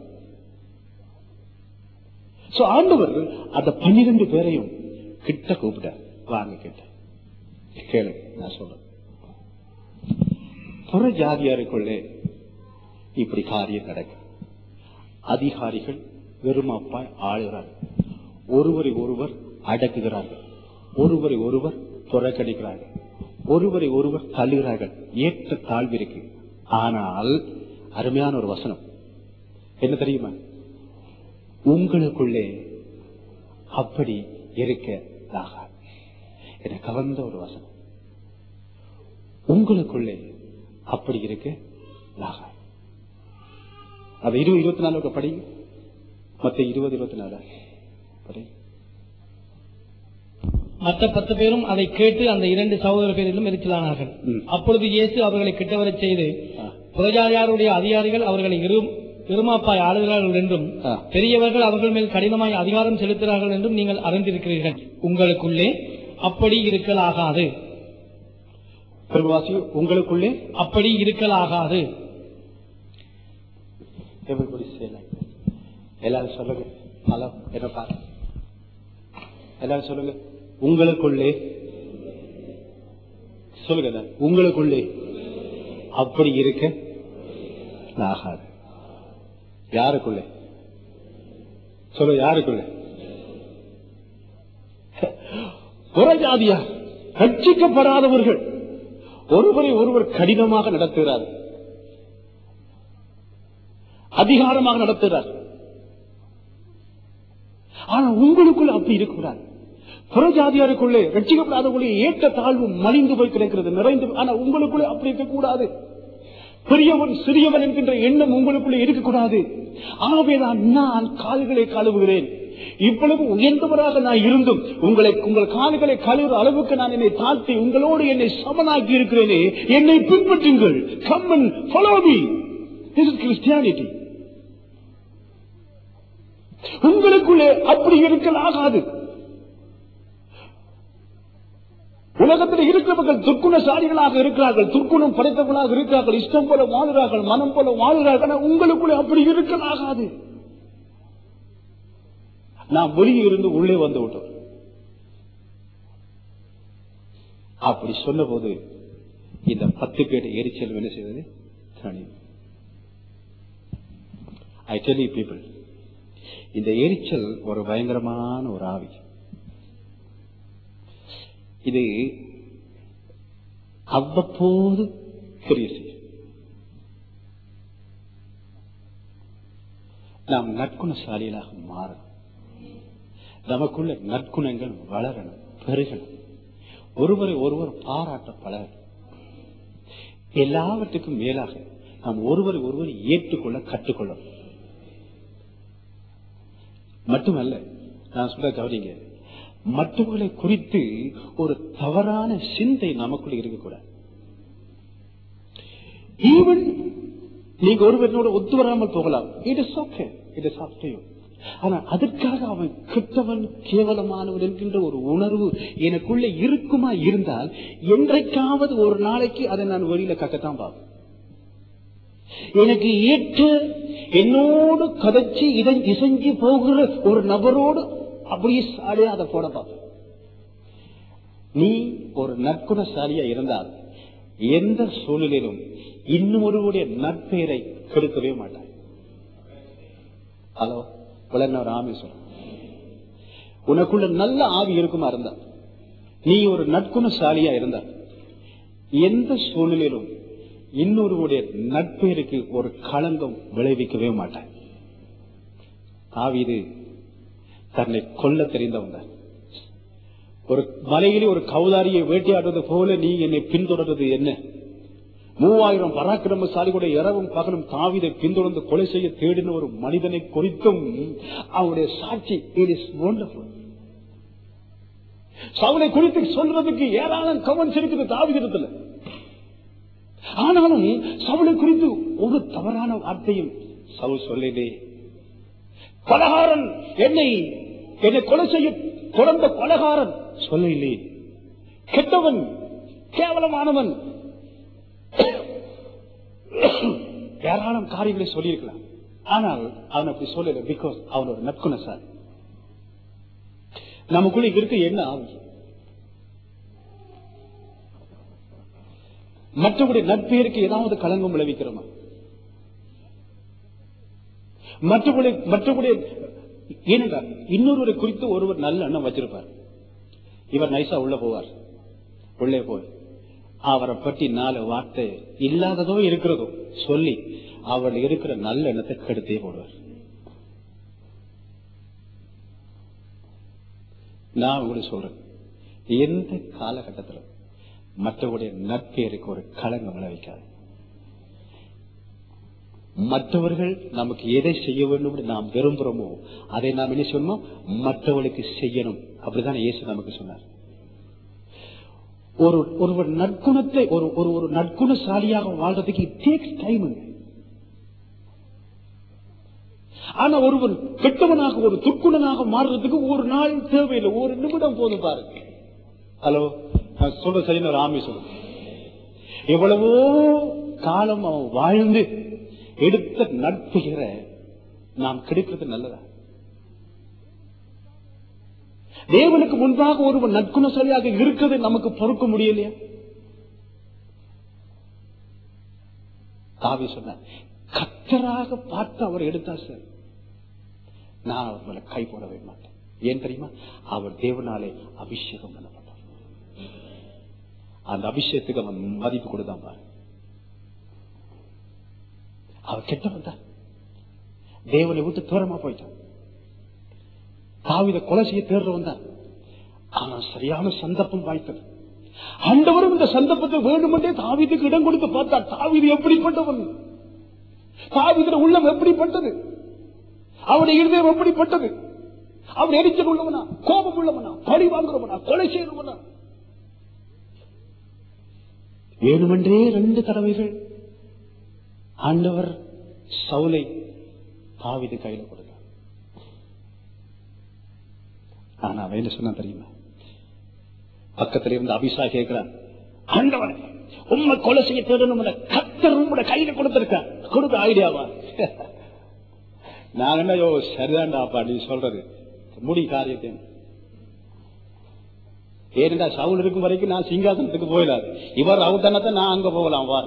சோ ஆண்டவர் அந்த பன்னிரண்டு பேரையும் கிட்ட கூப்பிட்டார் வாங்க கிட்ட கேளு நான் சொல்றேன் புற ஜாதியாருக்குள்ளே இப்படி காரியம் நடக்கும் அதிகாரிகள் வெறுமாப்பாய் ஆளுகிறார்கள் ஒருவரை ஒருவர் அடக்குகிறார்கள் ஒருவரை ஒருவர் புறக்கணிக்கிறார்கள் ஒருவரை ஒருவர் தள்ளுகிறார்கள் ஏற்ற தாழ்வு இருக்கு ஆனால் அருமையான ஒரு வசனம் என்ன தெரியுமா உங்களுக்குள்ளே அப்படி இருக்க ஆகாது என கவர்ந்த ஒரு வசனம் உங்களுக்குள்ளே அப்படி இருக்க ஆகாது அது இருபது இருபத்தி நாலு படிங்க மத்த இருபது இருபத்தி நாலு படி மற்ற பத்து பேரும் அதை கேட்டு அந்த இரண்டு சகோதர பேரிலும் எரிச்சலானார்கள் ம். அப்பொழுது இயேசு அவர்களை கிட்டவரச் செய்து ஆ. புரஜாதியாருடைய அதிகாரிகள் அவர்களை இரு இருமாப்பாய் ஆளுகிறார்கள் என்றும் ஆ. பெரியவர்கள் அவர்கள் மேல் கடினமாய் அதிகாரம் செலுத்துகிறார்கள் என்றும் நீங்கள் அறிந்திருக்கிறீர்கள் உங்களுக்குள்ளே அப்படி இருக்கலாகாது பெருவாசி உங்களுக்குள்ளே அப்படி இருக்கலாகாது everybody say like that. எல்லாரும் சொல்லுங்க ஹலோ என்ன பாரு எல்லாரும் சொல்லுங்க உங்களுக்குள்ளே சொல்லுங்க என்ன? உங்களுக்குள்ளே அப்படி இருக்க ஆகாது யாருக்குள்ளே சொல்லு யாருக்குள்ளே புறஜாதியா ரட்சிக்கப்படாதவர்கள் ஒருவரை ஒருவர் கடினமாக நடத்துகிறார் அதிகாரமாக நடத்துகிறார் ஆனா உங்களுக்குள்ள அப்படி இருக்கக்கூடாது புறஜாதியாருக்குள்ளே ரட்சிக்கப்படாதவர்களே ஏற்ற தாழ்வு மலிந்து போய் கிடக்கிறது நிறைந்து ஆனா உங்களுக்குள்ளே அப்படி இருக்கக்கூடாது பெரியவன் சிறியவன் என்கின்ற எண்ணம் உங்களுக்குள்ளே இருக்கக்கூடாது ஆகவேதான் நான் கால்களை கழுவுகிறேன் இவ்வளவு உயர்ந்தவராக நான் இருந்தும் உங்களை உங்கள் கால்களை கழுவுற அளவுக்கு நான் என்னை தாழ்த்தி உங்களோடு என்னை சமனாக்கி இருக்கிறேனே என்னை பின்பற்றுங்கள் கம்மன் follow me this is christianity உங்களுக்குள்ளே அப்படி இருக்கலாகாது உலகத்தில் இருக்கிறவர்கள் துர்க்குணசாலிகளாக இருக்கிறார்கள் துர்க்குணம் படைத்தவர்களாக இருக்கிறார்கள் இஷ்டம் போல வாழுகிறார்கள் மனம் போல வாழுகிறார்கள் ஆனா உங்களுக்குள்ளே அப்படி இருக்கலாகாது நாம் வெளியே இருந்து உள்ளே வந்து விட்டோம் அப்படி சொன்ன போது இந்த பத்து பேர் எரிச்சல் என்ன செய்வது தனி ஐ டெல் யூ பீப்புள் இந்த எரிச்சல் ஒரு பயங்கரமான ஒரு ஆவி இது அவ்வப்போது கிரிய செய்யும் நாம் நற்குணசாலிகளாக மாறணும் நமக்குள்ள நற்குணங்கள் வளரணும் பெருகணும் ஒருவரை ஒருவர் பாராட்ட பழகணும் எல்லாவற்றுக்கும் மேலாக நாம் ஒருவரை ஒருவர் ஏற்றுக்கொள்ள கற்றுக்கொள்ளணும் மட்டுமல்ல நான் சொல்ல கவனிங்க மற்றவர்களை குறித்து ஒரு தவறான சிந்தை நமக்குள்ள இருக்கக்கூடாது ஈவன் நீங்க ஒருவனோட ஒத்து வராமல் போகலாம் it is okay it is of you ஆனா அதற்காக அவன் கெட்டவன் கேவலமானவன் என்கின்ற ஒரு உணர்வு எனக்குள்ள இருக்குமா இருந்தால் என்றைக்காவது ஒரு நாளைக்கு அதை நான் வெளியில கக்கத்தான் பார்ப்பேன் எனக்கு ஏற்ற என்னோடு கதைச்சு இதை இசைஞ்சு போகிற ஒரு நபரோடு அப்படியே சாடியா அதை போட பார்ப்பேன் நீ ஒரு நற்குணசாலியா இருந்தால் எந்த சூழ்நிலையிலும் இன்னொருவருடைய நற்பெயரை கெடுக்கவே மாட்டாய் ஹலோ ஒரு ஆமி சொல்ற உனக்குள்ள நல்ல ஆவி இருக்குமா இருந்தா நீ ஒரு நற்குணசாலியா இருந்தா எந்த சூழ்நிலையிலும் இன்னொருவருடைய நட்பெயருக்கு ஒரு களங்கம் விளைவிக்கவே மாட்டாய் ஆவிது தன்னை கொல்ல தெரிந்தவங்க ஒரு மலையிலே ஒரு கௌதாரியை வேட்டையாடுவது போல நீ என்னை பின்தொடர்றது என்ன மூவாயிரம் பராக்கிரமசாலிகளுடைய இரவும் பகலும் தாவிதை பின்தொடர்ந்து கொலை செய்ய தேடின ஒரு மனிதனை குறித்தும் அவருடைய சாட்சி இட் இஸ் wonderful சவுளை குறித்து சொல்றதுக்கு ஏராளம் கவனிச்சு இருக்குது தாவிதத்துல ஆனாலும் சவுளை குறித்து ஒரு தவறான வார்த்தையும் சவுல் சொல்லலே கொலகாரன் என்னை என்னை கொலை செய்ய தொடர்ந்த கொலகாரன் சொல்லலே கெட்டவன் கேவலமானவன் ஏராளம் காரியங்களை சொல்லியிருக்கலாம் ஆனால் அவன் அப்படி சொல்லல பிகாஸ் அவனோட நற்குணசாலி நமக்குள்ள இருக்க என்ன ஆவி மற்றவருடைய நட்பேருக்கு ஏதாவது களங்கம் விளைவிக்கிறோமா மற்றவருடைய மற்றவருடைய ஏனென்றால் இன்னொருவரை குறித்து ஒருவர் நல்ல எண்ணம் வச்சிருப்பார் இவர் நைசா உள்ள போவார் உள்ளே போய் அவரை பற்றி நாலு வார்த்தை இல்லாததோ இருக்கிறதோ சொல்லி அவர் இருக்கிற நல்ல எண்ணத்தை கெடுத்தே போடுவார் நான் உங்களுக்கு சொல்றேன் எந்த காலகட்டத்திலும் மற்றவருடைய நட்பேருக்கு ஒரு களங்கம் விளைவிக்காது மற்றவர்கள் நமக்கு எதை செய்ய வேண்டும் என்று நாம் விரும்புகிறோமோ அதை நாம் என்ன சொல்லணும் மற்றவர்களுக்கு செய்யணும் அப்படிதான் இயேசு நமக்கு சொன்னார் ஒரு ஒருவர் நற்குணத்தை ஒரு ஒரு ஒரு நற்குணசாலியாக வாழ்றதுக்கு டேக்ஸ் டைம் ஆனா ஒருவன் கெட்டவனாக ஒரு துக்குணனாக மாறுறதுக்கு ஒரு நாள் தேவையில்லை ஒரு நிமிடம் போதும் பாருங்க ஹலோ நான் சொல்ற சரின்னு ஒரு ஆமி சொல்லு எவ்வளவோ காலம் அவன் வாழ்ந்து எடுத்த நட்புகிற நாம் கிடைக்கிறது நல்லதா தேவனுக்கு முன்பாக ஒருவன் நற்குணசாலியாக இருக்கிறது நமக்கு பொறுக்க முடியலையா தாவி சொன்ன கத்தராக பார்த்து அவர் எடுத்தார் சார் நான் அவர் மேல கை போடவே மாட்டேன் ஏன் தெரியுமா அவர் தேவனாலே அபிஷேகம் பண்ணப்பட்டார் அந்த அபிஷேகத்துக்கு அவன் மதிப்பு கொடுத்தான் பாரு அவர் கெட்டவன் தான் தேவனை விட்டு தூரமா போயிட்டான் தாவித கொலை செய்ய தேடுறவன் தான் ஆனா சரியான சந்தர்ப்பம் வாய்த்தது ஆண்டவரும் இந்த சந்தர்ப்பத்தை வேண்டுமென்றே தாவீதுக்கு இடம் கொடுத்து பார்த்தார் தாவீது எப்படிப்பட்டவன் தாவீதுல உள்ளம் எப்படிப்பட்டது அவனுடைய இருதயம் எப்படிப்பட்டது அவன் எரிச்சல் உள்ளவனா கோபம் உள்ளவனா பழி வாங்குறவனா கொலை செய்யறவனா வேணுமென்றே ரெண்டு தடவைகள் ஆண்டவர் சவுலை தாவீது கையில கொடுத்தார் ஆனா அவன் என்ன சொன்னா தெரியுமா பக்கத்துல இருந்து அபிஷா கேட்கிறான் ஆண்டவனே உண்மை கொலை செய்ய தேடணும் கத்தர் உங்களோட கையில கொடுத்திருக்கான் கொடுக்க ஐடியாவா நான் என்ன யோ சரிதான்டாப்பா நீ சொல்றது முடி காரியத்தை ஏனென்றா சவுல் இருக்கும் வரைக்கும் நான் சிங்காசனத்துக்கு போயிடாது இவர் அவுட்டனத்தை நான் அங்க போகலாம் வாரு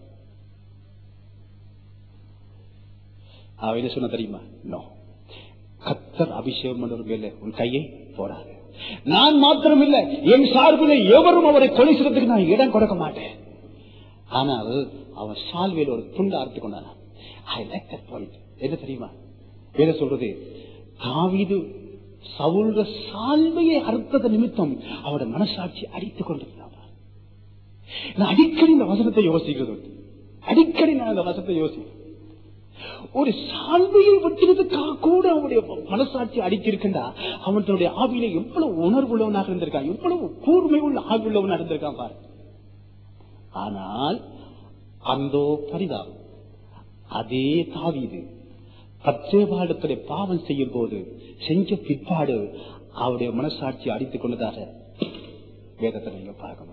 அவ என்ன சொன்ன தெரியுமா நோ கத்தர் அபிஷேகம் பண்ணுறது இல்லை உன் கையை போடாது நான் மாத்திரம் இல்லை என் சார்பில் எவரும் அவரை கொலை செய்யறதுக்கு நான் இடம் கொடுக்க மாட்டேன் ஆனால் அவன் சால்வையில் ஒரு துண்டு அறுத்து கொண்டான் ஐ லைக் தட் பாயிண்ட் என்ன தெரியுமா என்ன சொல்றது தாவீது சவுல்ற சால்வையை அறுத்தது நிமித்தம் அவரோட மனசாட்சி அடித்துக் கொண்டிருந்தான் நான் அடிக்கடி இந்த வசனத்தை யோசிக்கிறது உண்டு. அடிக்கடி நான் இந்த வசனத்தை யோசிக்கிறேன் ஒரு சால்வையை வெட்டுறதுக்காக கூட அவனுடைய மனசாட்சி அடிக்கிருக்கின்றா அவன் தன்னுடைய ஆவியில எவ்வளவு உணர்வு உள்ளவனாக இருந்திருக்கான் எவ்வளவு கூர்மை உள்ள ஆவி உள்ளவனாக இருந்திருக்கான் பாரு ஆனால் அந்தோ பரிதாபம் அதே தாவீது பச்சேபாடத்திலே பாவம் செய்யும் போது செஞ்ச பிற்பாடு அவருடைய மனசாட்சி அடித்துக் கொண்டதாக வேதத்தை நீங்க பார்க்கணும்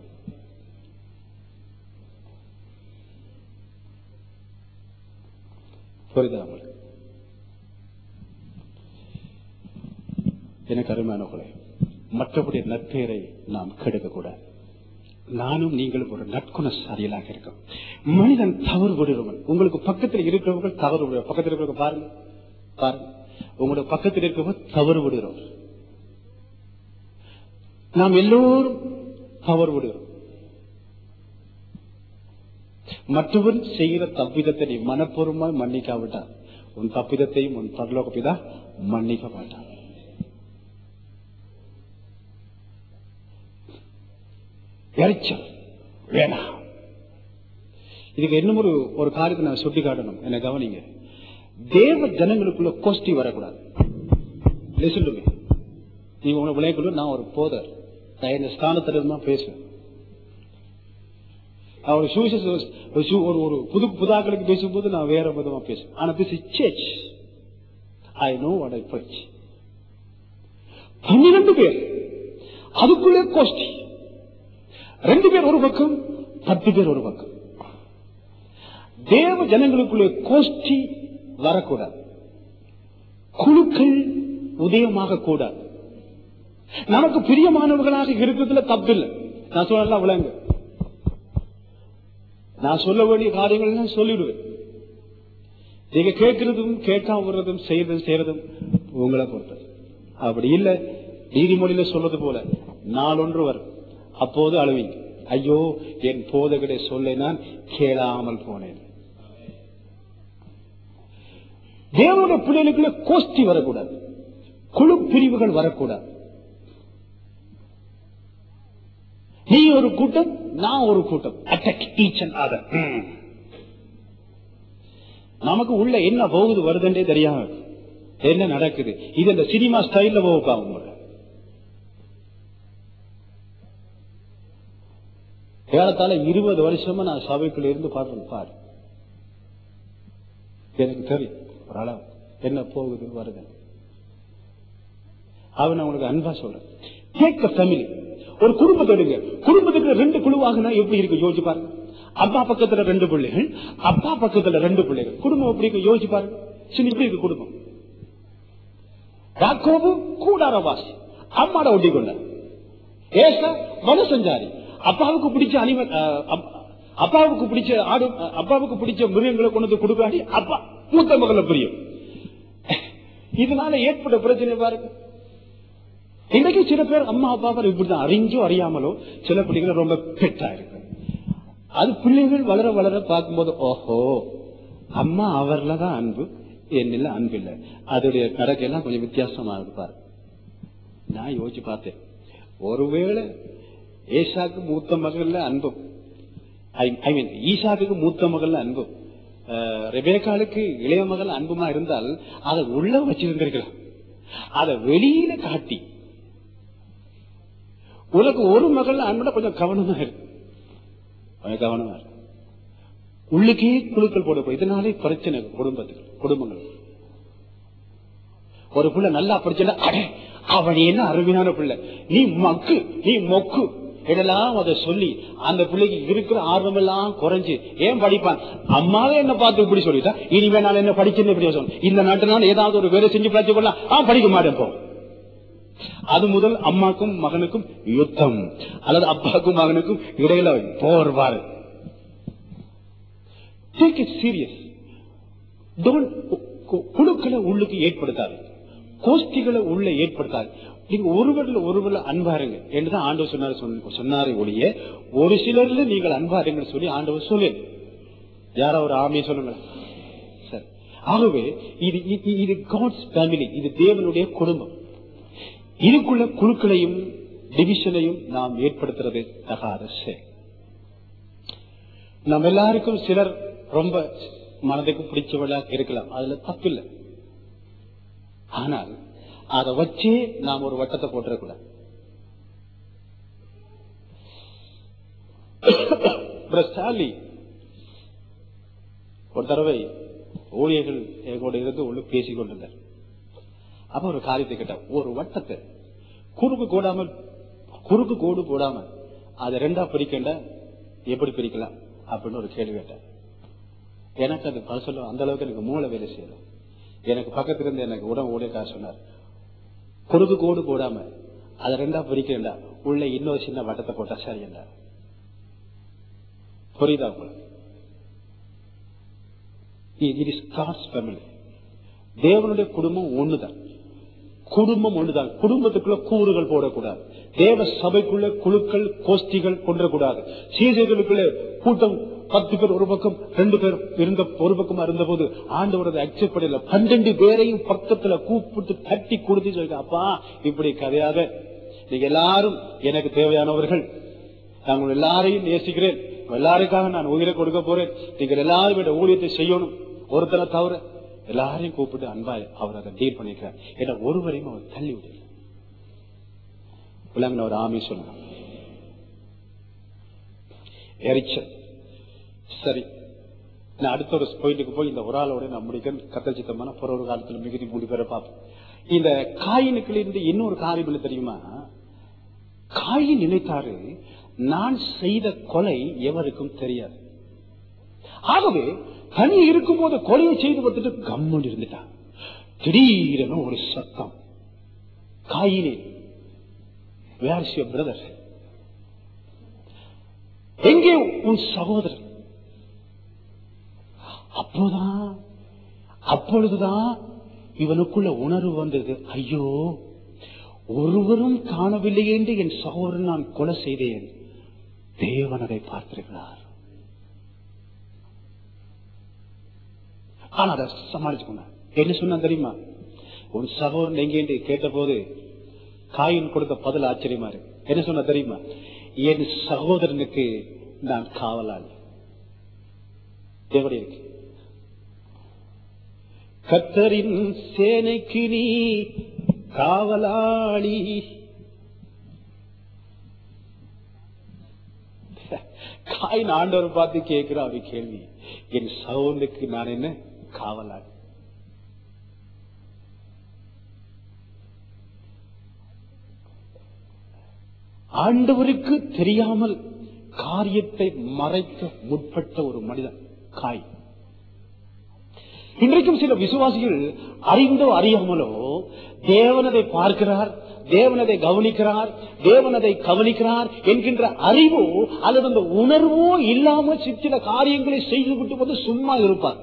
புரியுதா உங்களுக்கு எனக்கு அருமையானவர்களே மற்றபடி நற்பெயரை நாம் கெடுக்க கூடாது நானும் நீங்களும் ஒரு நற்குணசாலிகளாக இருக்கோம் மனிதன் தவறு விடுறவன் உங்களுக்கு பக்கத்தில் இருக்கிறவர்கள் தவறு விடுவார் பக்கத்தில் இருக்கிறவங்க பாருங்க பாருங்க உங்களோட பக்கத்தில் இருக்கிறவங்க தவறு விடுகிறோம் நாம் எல்லோரும் தவறு விடுகிறோம் மற்றவன் செய்கிற தப்பிதத்தை நீ மனப்பூர்வமாய் மன்னிக்காவிட்டால் உன் தப்பிதத்தையும் உன் பரலோக பிதா மன்னிக்க மாட்டான் எரிச்சல் வேணாம் இதுக்கு இன்னும் ஒரு ஒரு காரியத்தை நான் சுட்டி காட்டணும் என்ன கவனிங்க தேவ ஜனங்களுக்குள்ள கோஷ்டி வரக்கூடாது லிசன் டு மீ நீங்க உங்களை விளையாட நான் ஒரு போதர் நான் இந்த ஸ்தானத்துல இருந்தா பேசுவேன் நான் ஒரு சுவிசேஷ ஒரு சு- ஒரு ஒரு புது புதாக்களுக்கு பேசும்போது நான் வேற விதமா பேசுவேன் ஆனா this is church I know what I preach பன்னிரண்டு பேர் அதுக்குள்ளே கோஷ்டி ரெண்டு பேர் ஒரு பக்கம் பத்து பேர் ஒரு பக்கம் தேவ ஜனங்களுக்குள்ளே கோஷ்டி வரக்கூடாது குழுக்கள் உதயமாக கூடாது நமக்கு பிரியமானவர்களாக இருக்கிறதுல தப்பில்லை நான் சொல்லலாம் விளங்கு நான் சொல்ல வேண்டிய காரியங்கள் நான் சொல்லிடுவேன் நீங்க கேட்கிறதும் கேட்காம விடுறதும் செய்யறதும் செய்யறதும் உங்களை பொறுத்தது அப்படி இல்ல நீதிமொழியில சொல்றது போல நாளொன்று வரும் அப்போது அழுவீங்க ஐயோ என் போதகரை சொல்ல நான் கேளாமல் போனேன் தேவனுடைய பிள்ளைகளுக்குள்ள கோஷ்டி வரக்கூடாது குழு பிரிவுகள் வரக்கூடாது நீ ஒரு கூட்டம் நான் ஒரு கூட்டம் அட்டாக் ஈச் அண்ட் அதர் நமக்கு உள்ள என்ன போகுது வருதுன்றே தெரியாம இருக்கு. என்ன நடக்குது இது இந்த சினிமா ஸ்டைல்ல போகுப்பா உங்களை ஏறத்தாழ இருபது வருஷமா நான் சபைக்குள்ள இருந்து பாடுறேன் பாரு எனக்கு தெரியும் ஒரு அளவு என்ன போகுது வருது அவன் உங்களுக்கு அன்பா சொல்றேன் கேட்க ஃபேமிலி ஒரு குடும்பத்தை எடுங்க குடும்பத்துக்கு ரெண்டு குழுவாகனா எப்படி இருக்கு யோசிச்சு பாருங்க அப்பா பக்கத்துல ரெண்டு பிள்ளைகள் அப்பா பக்கத்துல ரெண்டு பிள்ளைகள் குடும்பம் எப்படி இருக்கு யோசிச்சு பாருங்க சரி இப்படி இருக்கு குடும்பம் யாக்கோபு கூடாரவாசி அம்மாட ஒட்டி கொண்டார் ஏசா வனசஞ்சாரி அப்பாவுக்கு பிடிச்ச அனிமல் அப்பாவுக்கு பிடிச்ச ஆடு அஹ், அப்பாவுக்கு பிடிச்ச மிருகங்களை கொண்டு வந்து கொடுக்காடி அப்பா மூத்த மகள பிரியம் இதனால ஏற்பட்ட பிரச்சனை பாருங்க இன்னைக்கு சில பேர் அம்மா அப்பா இப்படிதான் அறிஞ்சோ அறியாமலோ சில பிள்ளைகள் ரொம்ப பெட்டா இருக்கு அது பிள்ளைகள் வளர வளர பார்க்கும்போது ஓஹோ அம்மா அவர்ல தான் அன்பு என்னில அன்பு இல்லை அதோடைய நடக்கையெல்லாம் கொஞ்சம் வித்தியாசமா இருக்கு பாரு நான் யோசிச்சு பார்த்தேன் ஒருவேளை ஏசாக்கு மூத்த மகள்ல அன்பும் ஐ மீன் ஈசாக்கு மூத்த மகள்ல அன்பும் அஹ், ரெபேக்காளுக்கு இளைய மகள் அன்புமா இருந்தால் அதை உள்ள வச்சிருந்திருக்கலாம் அதை வெளியில காட்டி உனக்கு ஒரு மகள் அன்புல கொஞ்சம் கவனமா இருக்கு கொஞ்சம் கவனமா இருக்கு உள்ளுக்கே குழுக்கள் போட போய் இதனாலே பிரச்சனை குடும்பத்துக்கு குடும்பங்கள் ஒரு புள்ள நல்லா படிச்சா அடே அவன் என்ன அருமையான பிள்ளை நீ மக்கு நீ மொக்கு இதெல்லாம் அதை சொல்லி அந்த பிள்ளைக்கு இருக்கிற ஆர்வம் எல்லாம் குறைஞ்சு ஏன் படிப்பான் அம்மாவே என்ன பார்த்து இப்படி சொல்லிட்டா இனிமே நான் என்ன படிச்சுன்னு இப்படி சொல்லணும் இந்த நாட்டு நான் ஏதாவது ஒரு வேலை செஞ்சு படிச்சு கொள்ளலாம் ஆ படிக்க மாட்டேன் போ அது முதல் அம்மாக்கும் மகனுக்கும் யுத்தம் அல்லது அப்பாவுக்கும் மகனுக்கும் இடையில போர்வாரு டேக் இட் சீரியஸ் டோன்ட் குழுக்களை உள்ளுக்கு ஏற்படுத்தாது கோஷ்டிகளை உள்ள ஏற்படுத்தாது நீங்க ஒருவரில் ஒருவரில் அன்பாருங்க என்றுதான் ஆண்டவர் சொன்னாரு சொன்ன- சொன்னாரே ஒழிய ஒரு சிலர்ல நீங்கள் அன்பாருங்கன்னு சொல்லி ஆண்டவர் சொல்லு யாரோ ஒரு ஆமையை சொல்லுங்க சரி ஆகவே இது இது- இது காட்ஸ் ஃபேமிலி இது தேவனுடைய குடும்பம் இதுக்குள்ள குழுக்களையும் டிவிஷனையும் நாம் ஏற்படுத்துறது தகாத செயல் நம்ம எல்லாருக்கும் சிலர் ரொம்ப மனதுக்கு பிடிச்சவளா இருக்கலாம் அதுல தப்பில்லை ஆனால் அதை வச்சே நாம் ஒரு வட்டத்தை போட்டுறக்கூடாது Brother Stanley, ஒரு தடவை ஊழியர்கள் எங்களோட இருந்து உள்ள பேசிக் கொண்டிருந்தார் அப்ப ஒரு காரியத்தை கேட்ட ஒரு வட்டத்தை குறுக்கு கோடாமல் குறுக்கு கோடு போடாமல் அதை ரெண்டா பிரிக்கண்ட எப்படி பிரிக்கலாம் அப்படின்னு ஒரு கேள்வி கேட்டார் எனக்கு அது பதில் சொல்ல அந்த அளவுக்கு எனக்கு மூளை வேலை செய்யல எனக்கு பக்கத்துல இருந்து எனக்கு உடம்பு ஊழியக்கார சொன்னார் குறுக்கு கோடு போடாம அதை ரெண்டா பிரிக்கண்டா உள்ள இன்னொரு சின்ன வட்டத்தை போட்டா சரி என்றார் புரியுதா உங்களுக்கு இட் இஸ் காட்ஸ் ஃபேமிலி தேவனுடைய குடும்பம் ஒண்ணுதான் குடும்பம் ஒண்ணுதான் குடும்பத்துக்குள்ள கூறுகள் போடக்கூடாது தேவ சபைக்குள்ள குழுக்கள் கோஷ்டிகள் கொண்டக்கூடாது சீசர்களுக்குள்ள கூட்டம் பத்து பேர் ஒரு பக்கம் ரெண்டு பேர் இருந்த ஒரு பக்கமா இருந்த போது ஆண்டவரது அக்செப்ட் பண்ணல பன்னெண்டு பேரையும் பக்கத்துல கூப்பிட்டு தட்டி கொடுத்து சொல்லிட்டு அப்பா இப்படி கதையாக நீங்க எல்லாரும் எனக்கு தேவையானவர்கள் நான் உங்கள் எல்லாரையும் நேசிக்கிறேன் உங்க எல்லாருக்காக நான் உயிரை கொடுக்க போறேன் நீங்கள் எல்லாரும் இந்த ஊழியத்தை செய்யணும் ஒருத்தரை தவிர எல்லாரையும் கூப்பிட்டு அன்பாய் அவர் அதை டீல் பண்ணிக்கிறார் ஏன்னா ஒருவரையும் அவர் தள்ளி விடல உலக ஒரு ஆமி சொன்னார் எரிச்சல் சரி நான் அடுத்த ஒரு பாயிண்ட்டுக்கு போய் இந்த ஒரு ஆளோட நான் முடிக்கிறேன் கத்தல் சித்தமான புற ஒரு காலத்துல மிகுதி மூடி பேரை பார்ப்போம் இந்த காயினுக்குள்ள இருந்து இன்னொரு காரியம் என்ன தெரியுமா காயின் நினைத்தாரு நான் செய்த கொலை எவருக்கும் தெரியாது ஆகவே தனி இருக்கும்போது கொலையை செய்து வந்துட்டு கம்முன்னு இருந்துட்டான் திடீரென ஒரு சத்தம் காயினே வேர் யுவர் பிரதர் எங்கே உன் சகோதரன் அப்போதான் அப்பொழுதுதான் இவனுக்குள்ள உணர்வு வந்தது ஐயோ ஒருவரும் காணவில்லை என்று என் சகோதரன் நான் கொலை செய்தேன் தேவன் அதை பார்த்திருக்கிறார் ஆனா அதை சமாளிச்சுக்கோங்க என்ன சொன்னா தெரியுமா உன் சகோதரன் எங்கே கேட்ட போது காயின் கொடுத்த பதில் ஆச்சரியமா இருக்கு என்ன சொன்னா தெரியுமா என் சகோதரனுக்கு நான் காவலாளி எப்படி இருக்கு கத்தரின் சேனைக்கு நீ காவலாளி காயின் ஆண்டவர் பார்த்து கேட்கிற அவரு கேள்வி என் சகோதரனுக்கு நான் என்ன காவலாளி ஆண்டவருக்கு தெரியாமல் காரியத்தை மறைக்க முற்பட்ட ஒரு மனிதன் காய் இன்றைக்கும் சில விசுவாசிகள் அறிந்தோ அறியாமலோ தேவன் அதை பார்க்கிறார் தேவன் அதை கவனிக்கிறார் தேவன் அதை கவனிக்கிறார் என்கின்ற அறிவோ அல்லது அந்த உணர்வோ இல்லாம சில காரியங்களை செய்துவிட்டு வந்து சும்மா இருப்பார்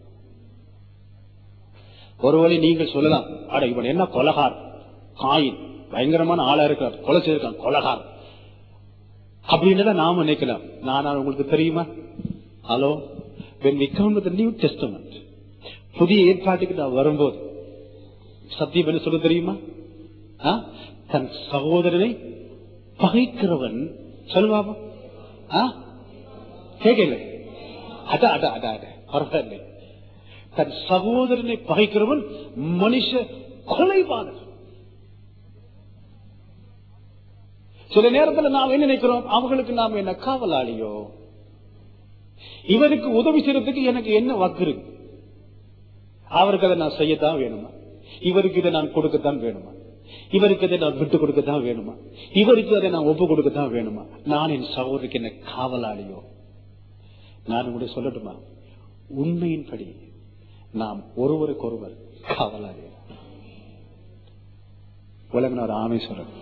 ஒருவேளை நீங்கள் சொல்லலாம் அட இவன் என்ன கொலகார் காயின் பயங்கரமான ஆளா இருக்கிறார் கொலை செய்திருக்கான் கொலகார் அப்படின்னு நாம நினைக்கலாம் நான் உங்களுக்கு தெரியுமா hello when we come to the new testament புதிய ஏற்பாட்டுக்கு நான் வரும்போது சத்தியம் என்ன சொல்ல தெரியுமா ஆ? தன் சகோதரனை பகைக்கிறவன் சொல்லுவாமா ஆ? கேட்கல அட அட அட அட பரவாயில்லை தன் சகோதரனை பகைக்கிறவன் மனுஷ கொலைபாதகன் சில நேரத்தில் நாம் என்ன நினைக்கிறோம் அவங்களுக்கு நாம என்ன காவலாளியோ இவருக்கு உதவி செய்யறதுக்கு எனக்கு என்ன வாக்கு இருக்கு அவருக்கு அதை நான் செய்யத்தான் வேணுமா இவருக்கு இதை நான் கொடுக்கத்தான் வேணுமா இவருக்கு இதை நான் விட்டு கொடுக்கத்தான் வேணுமா இவருக்கு அதை நான் ஒப்பு கொடுக்கத்தான் வேணுமா நான் என் சகோதரிக்கு என்ன காவலாளியோ நான் உங்களுடைய சொல்லட்டுமா உண்மையின்படி நாம் ஒருவருக்கொருவர் காவலாளி உலகினார் ஆமேஸ்வரன்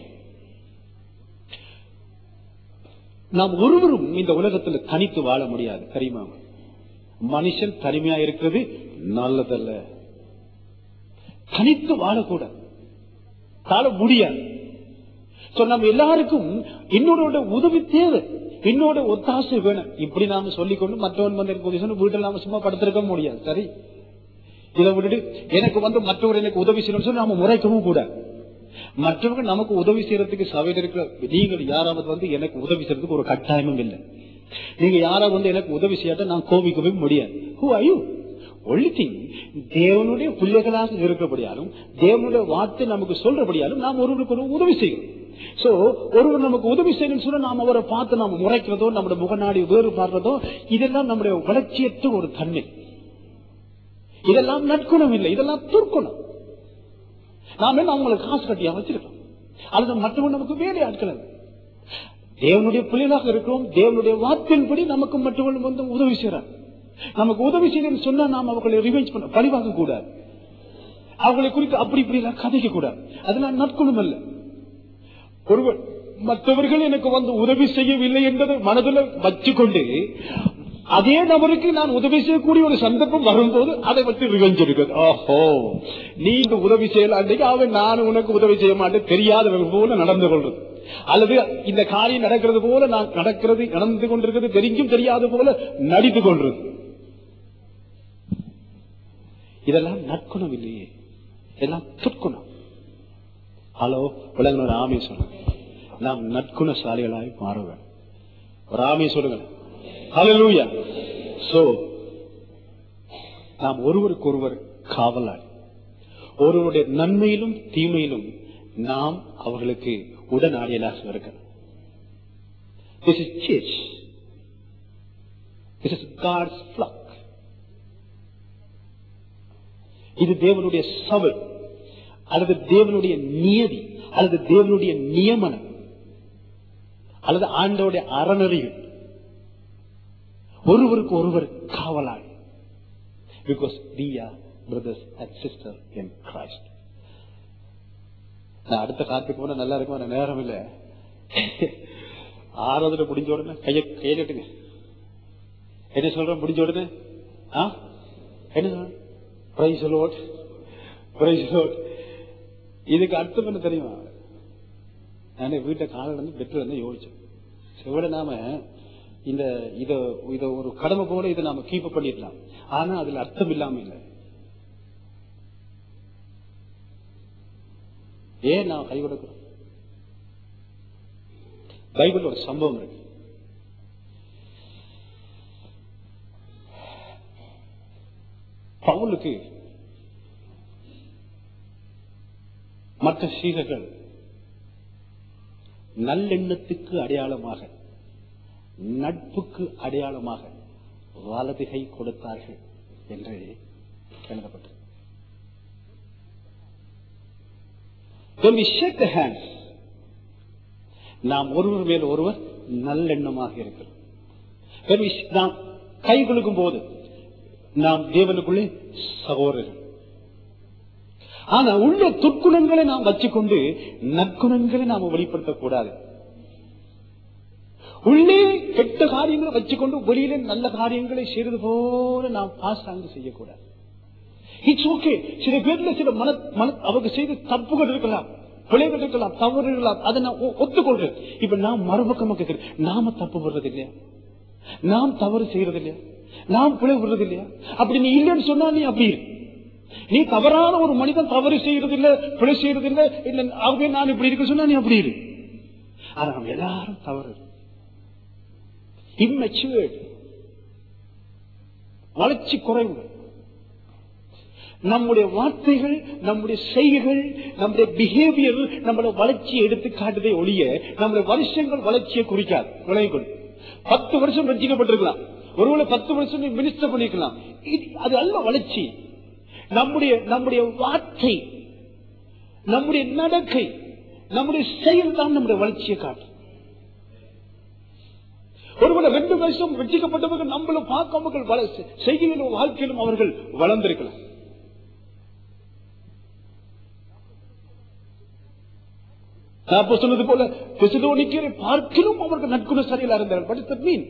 நாம் ஒருவரும் இந்த உலகத்துல தனித்து வாழ முடியாது தெரியுமா மனுஷன் தனிமையா இருக்கிறது நல்லதல்ல தனித்து வாழக்கூடாது வாழ முடியாது So, நம்ம எல்லாருக்கும் என்னோட உதவி தேவை என்னோட ஒத்தாசை வேணும் இப்படி நாம சொல்லிக்கொண்டு மற்றவன் வந்து எனக்கு உதவி செய்யணும், வீட்டில் நாம சும்மா படுத்திருக்க முடியாது சரி இதை விட்டுட்டு எனக்கு வந்து மற்றவர் எனக்கு உதவி செய்யணும்னு சொல்லி நாம முறைக்கவும் கூடாது மற்றவங்க நமக்கு உதவி செய்யறதுக்கு சபையில் இருக்கிற நீங்கள் யாராவது வந்து எனக்கு உதவி செய்யறதுக்கு ஒரு கட்டாயமும் இல்லை நீங்க யாராவது வந்து எனக்கு உதவி செய்யாட்ட நான் கோபிக்கவே முடியாது Who are you? Only thing, தேவனுடைய பிள்ளைகளாக இருக்கிறபடியாலும் தேவனுடைய வார்த்தை நமக்கு சொல்றபடியாலும் நாம் ஒருவருக்கு ஒரு உதவி செய்யணும் சோ ஒருவர் நமக்கு உதவி செய்யணும் சொன்னா நாம் அவரை பார்த்து நாம முறைக்கிறதோ நம்முடைய முகநாடி வேறு பாடுறதோ இதெல்லாம் நம்முடைய வளர்ச்சியற்ற ஒரு தன்மை இதெல்லாம் நற்குணம் இல்லை இதெல்லாம் துர்க்குணம் நாம என்ன அவங்களுக்கு காசு கட்டியா வச்சிருக்கோம் அல்லது மற்றவங்க நமக்கு வேலை ஆட்கள் அல்ல. தேவனுடைய பிள்ளைகளாக இருக்கிறோம் தேவனுடைய வார்த்தையின்படி நமக்கு மற்றவர்கள் வந்து உதவி செய்யறாங்க நமக்கு உதவி செய்யணும்னு சொன்னா நாம் அவர்களை ரிவைஞ்ச் பண்ண பழிவாங்க கூடாது அவர்களை குறித்து அப்படி இப்படி எல்லாம் கதைக்க கூடாது அதெல்லாம் நற்குணம் அல்ல ஒருவர் மற்றவர்கள் எனக்கு வந்து உதவி செய்யவில்லை என்பதை மனதில் வச்சுக்கொண்டு அதே நபருக்கு நான் உதவி செய்யக்கூடிய ஒரு சந்தர்ப்பம் வரும்போது அதை பற்றி ரிவெஞ்ச் எடுக்கிறது ஓஹோ நீங்க உதவி செய்யலாண்டைக்கு அவன் நான் உனக்கு உதவி செய்ய மாட்டேன் தெரியாதவங்க போல நடந்து கொள்றது அல்லது இந்த காரியம் நடக்கிறது போல நான் நடக்கிறது நடந்து கொண்டிருக்கிறது தெரிஞ்சும் தெரியாத போல நடித்து கொள்றது இதெல்லாம் நற்குணம் இல்லையே இதெல்லாம் துர்க்குணம் ஹலோ உலக ராமே சொல்லுங்க நாம் நற்குணசாலிகளாய் மாற வேண்டும் ராமே சொல்லுங்க ஹalleluya சோ நாம் ஒருவருக்கு ஒருவர் காவலாளி ஒருவருடைய நன்மையிலும் தீமையிலும் நாம் அவர்களுக்கு உடனாடியலாக இருக்கிறோம் This is church. This is God's flock. இது தேவனுடைய சபை அல்லது தேவனுடைய நியதி அல்லது தேவனுடைய நியமனம் அல்லது ஆண்டோடைய அறநெறிகள் ஒருவருக்கு ஒருவர் காவலாளி because we are brothers and sisters in Christ நான் அடுத்த காத்துக்கு போனா நல்லா இருக்கும் ஆனா நேரம் இல்ல ஆராதனை முடிஞ்ச உடனே கைய கையிலட்டுங்க என்ன சொல்றேன் முடிஞ்ச உடனே ஆ என்ன சொல்றேன் பிரைஸ் லோட் பிரைஸ் லோட் இதுக்கு அர்த்தம் என்ன தெரியுமா நான் வீட்டை காலையில இருந்து பெட்ல இருந்து யோசிச்சேன் செவிட நாம இந்த இத இத ஒரு கடமை போல இதை நாம கீப் பண்ணிடலாம் ஆனா அதுல அர்த்தம் இல்லாம இல்லை ஏன் நான் கை கொடுக்கிறோம் பைபிள் ஒரு சம்பவம் இருக்கு பவுலுக்கு மற்ற சீரர்கள் நல்லெண்ணத்துக்கு அடையாளமாக நட்புக்கு அடையாளமாக வலதுகை கொடுத்தார்கள் என்று எழுதப்பட்டது When we shake the hands, நாம் ஒருவர் மேல் ஒருவர் நல்லெண்ணமாக இருக்கிறோம் When we- நாம் கை கொடுக்கும் போது நாம் தேவனுக்குள்ளே சகோதரர்கள் ஆனா உள்ள துர்க்குணங்களை நாம் வச்சுக்கொண்டு நற்குணங்களை நாம் வெளிப்படுத்தக் கூடாது உள்ளே கெட்ட காரியங்களை வச்சுக்கொண்டு வெளியில நல்ல காரியங்களை செய்வது போல நாம் பாசாங்கு செய்யக்கூடாது இட்ஸ் ஓகே சில பேர்ல சில மன மன அவங்க செய்த தப்புகள் இருக்கலாம் பிழைகள் இருக்கலாம் தவறு இருக்கலாம் அதை நான் ஒ- ஒத்துக்கொள்றேன் இப்ப நான் மறுபக்கமா கேட்கிறேன் நாம தப்பு படுறது இல்லையா நாம் தவறு செய்யறது இல்லையா நாம் பிழை விடுறது இல்லையா அப்படி நீ இல்லைன்னு சொன்னா நீ அப்படி இரு. நீ தவறான ஒரு மனிதன் தவறு செய்யறது இல்ல பிழை செய்யறது இல்ல இல்ல ஆகவே நான் இப்படி இருக்க சொன்னா நீ அப்படி இரு ஆனா நம்ம எல்லாரும் தவறு immature வளர்ச்சி குறைவு நம்முடைய வார்த்தைகள் நம்முடைய செய்கைகள் நம்முடைய பிஹேவியர் நம்மளோட வளர்ச்சியை எடுத்து காட்டுதே ஒழிய நம்முடைய வருஷங்கள் வளர்ச்சியை குறிக்காது விளைவுகள் பத்து வருஷம் ரசிக்கப்பட்டிருக்கலாம் ஒருவேளை பத்து வருஷம் நீ மினிஸ்டர் பண்ணிருக்கலாம் இது- அது அல்ல வளர்ச்சி நம்முடைய நம்முடைய வார்த்தை நம்முடைய நடக்கை நம்முடைய செயல் தான் நம்முடைய வளர்ச்சியை காட்டும் ஒருவேளை ரெண்டு வருஷம் வெற்றிக்கப்பட்டவர்கள் நம்மளும் பார்க்காமர்கள் வள- செய்கையிலும் வாழ்க்கையிலும் அவர்கள் வளர்ந்திருக்கலாம் நான் அப்ப சொன்னது போல தெசலோனிக்கரை பார்க்கிலும் அவர்கள் நற்குணசாலிகளா இருந்தார்கள் பட் இட் மீன்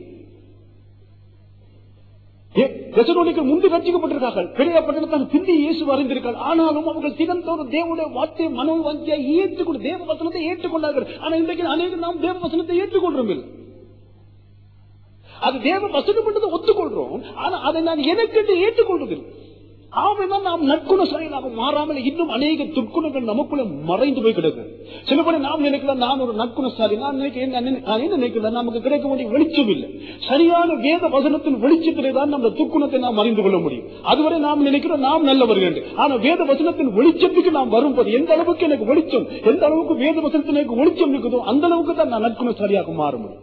தெசலோனிக்கர் முந்தி ரட்சிக்கப்பட்டிருக்கார்கள் பெரிய பட்டணத்தான் பிந்தி இயேசு அறிந்திருக்கார்கள் ஆனாலும் அவர்கள் தினந்தோறும் தேவனுடைய வார்த்தையை மனோ வாஞ்சியை ஏற்றுக்கொண்டு தேவ வசனத்தை ஏற்றுக்கொண்டார்கள் ஆனா இன்றைக்கு அநேகம் நாம் தேவ வசனத்தை ஏற்றுக்கொள்றோம் இல்லை அது தேவ வசனம் என்றதை ஒத்துக்கொள்றோம் ஆனா அதை நான் எனக்கு ஏற்றுக்கொள்வதில்லை ஆமைதான் நாம் நற்குண செயலாக மாறாமல் இன்னும் அநேக துர்க்குணங்கள் நமக்குள்ள மறைந்து போய் கிடக்கு சில பேர் நாம் நினைக்கலாம் நான் ஒரு நற்குணசாலி நான் நினைக்க என்ன நினை- நான் என்ன நினைக்கிறேன் நமக்கு கிடைக்க வேண்டிய வெளிச்சம் இல்லை சரியான வேத வசனத்தின் வெளிச்சத்திலே தான் நம்ம துர்க்குணத்தை நாம் அறிந்து கொள்ள முடியும் அதுவரை நாம் நினைக்கிறோம் நாம் நல்லவர்கள் என்று ஆனா வேத வசனத்தின் வெளிச்சத்துக்கு நாம் வரும்போது எந்த அளவுக்கு எனக்கு வெளிச்சம் எந்த அளவுக்கு வேத வசனத்தில் எனக்கு வெளிச்சம் இருக்குதோ அந்த அளவுக்கு தான் நான் நற்குணசாலியாக மாற முடியும்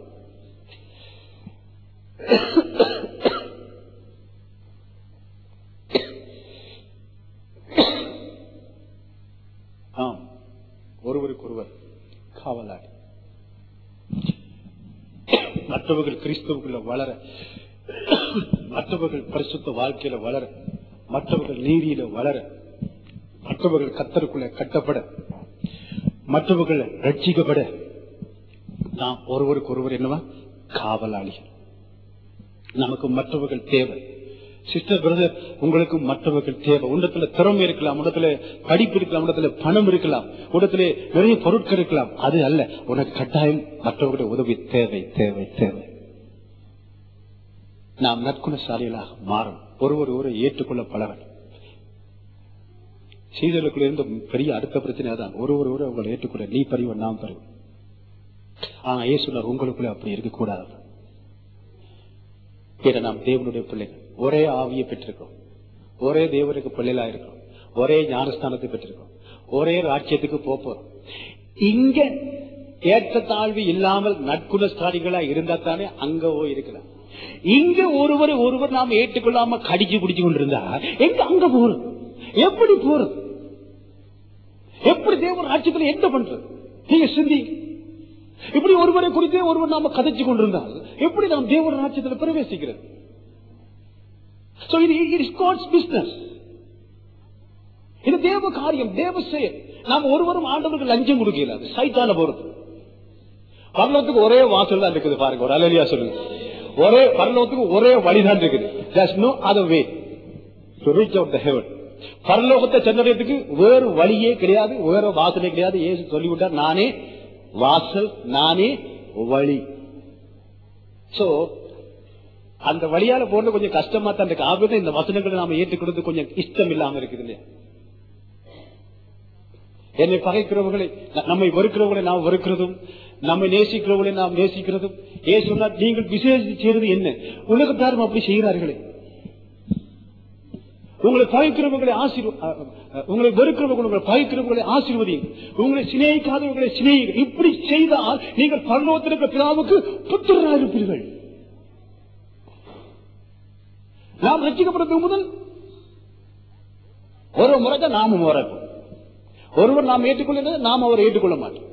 ஆம் ஒருவருக்கொருவர் காவலாளி மற்றவர்கள் கிறிஸ்தவுக்குள்ள வளர மற்றவர்கள் பரிசுத்த வாழ்க்கையில வளர மற்றவர்கள் நீதியில வளர மற்றவர்கள் கத்தருக்குள்ள கட்டப்பட மற்றவர்கள் ரட்சிக்கப்பட நாம் ஒருவருக்கு ஒருவர் என்னவா காவலாளிகள் நமக்கு மற்றவர்கள் தேவை சிஸ்டர் பிரதர் உங்களுக்கு மற்றவர்கள் தேவை உண்டத்துல திறமை இருக்கலாம் உண்டத்துல படிப்பு இருக்கலாம் உண்டத்துல பணம் இருக்கலாம் உண்டத்துல நிறைய பொருட்கள் இருக்கலாம் அது அல்ல உனக்கு கட்டாயம் மற்றவர்களுடைய உதவி தேவை தேவை தேவை நாம் நற்குணசாலிகளாக மாறும் ஒருவர் ஒரு ஏற்றுக்கொள்ள பழகன் சீதர்களுக்குள்ள இருந்த பெரிய அடுத்த பிரச்சனை தான் ஒருவர் ஒரு உங்களை ஏற்றுக்கொள்ள நீ பறிவன் நாம் பறிவன் ஆனா ஏசுனர் உங்களுக்குள்ள அப்படி இருக்கக்கூடாது ஏன்னா நாம் தேவனுடைய பிள்ளைகள் ஒரே ஆவியை பெற்றிருக்கோம் ஒரே தேவனுக்கு பிள்ளைகளா இருக்கிறோம் ஒரே ஞானஸ்தானத்தை பெற்றிருக்கோம் ஒரே ராஜ்யத்துக்கு போப் போறோம் இங்க ஏற்றத்தாழ்வு இல்லாமல் நட்குணஸ்தானிகளா இருந்தா தானே அங்க போய் இருக்கலாம் இங்க ஒருவர் ஒருவர் நாம் ஏற்றுக்கொள்ளாம கடிச்சு குடிச்சு கொண்டிருந்தா எங்க அங்க போறது எப்படி போறது எப்படி தேவன் ராஜ்யத்துல என்ன பண்றது நீங்க சிந்திங்க இப்படி ஒருவரை குறித்தே ஒருவர் நாம கதைச்சு கொண்டிருந்தால் எப்படி நாம் தேவன் ராஜ்யத்தில் பிரவேசிக்கிறது So, இது it is God's business. இது தேவ காரியம் தேவ செயல் நாம் ஒருவரும் ஆண்டவருக்கு லஞ்சம் கொடுக்கல அது சைத்தான போறது பரலோகத்துக்கு ஒரே வாசல் தான் இருக்குது பாருங்க ஒரு அலலியா சொல்லுங்க ஒரே பரலோகத்துக்கு ஒரே வழிதான் இருக்குது there's no other way to reach out the heaven பரலோகத்தை சென்றடையத்துக்கு வேறு வழியே கிடையாது வேற வாசலே கிடையாது ஏசு சொல்லிவிட்டார் நானே வாசல் நானே வழி சோ அந்த வழியால போறது கொஞ்சம் கஷ்டமா தான் இருக்கு ஆகவே இந்த வசனங்களை நாம ஏற்றுக்கிறது கொஞ்சம் இஷ்டம் இல்லாம இருக்குது இல்லையா என்னை பகைக்கிறவர்களை ந- நம்மை வெறுக்கிறவர்களை நாம் வெறுக்கிறதும் நம்மை நேசிக்கிறவர்களை நாம் நேசிக்கிறதும் ஏ சொன்னார் நீங்கள் விசேஷித்து செய்வது என்ன உலகத்தாரும் அப்படி செய்கிறார்களே உங்களை பகைக்கிறவர்களை ஆசீர்வ அ- அ- உங்களை வெறுக்கிறவர்கள் உங்களை பகைக்கிறவர்களை ஆசீர்வதியும் உங்களை சிநேகிக்காதவர்களை சிநேகிக்க இப்படி செய்தால் நீங்கள் பரலோகத்திற்கு பிதாவுக்கு புத்திரராக இருப்பீர்கள் நாம் ரசிக்கப்படுறதுக்கு முதல் ஒரு முறை தான் நாமும் வரப்போம் ஒருவர் நாம் ஏற்றுக்கொள்ள நாம் அவரை ஏற்றுக்கொள்ள மாட்டோம்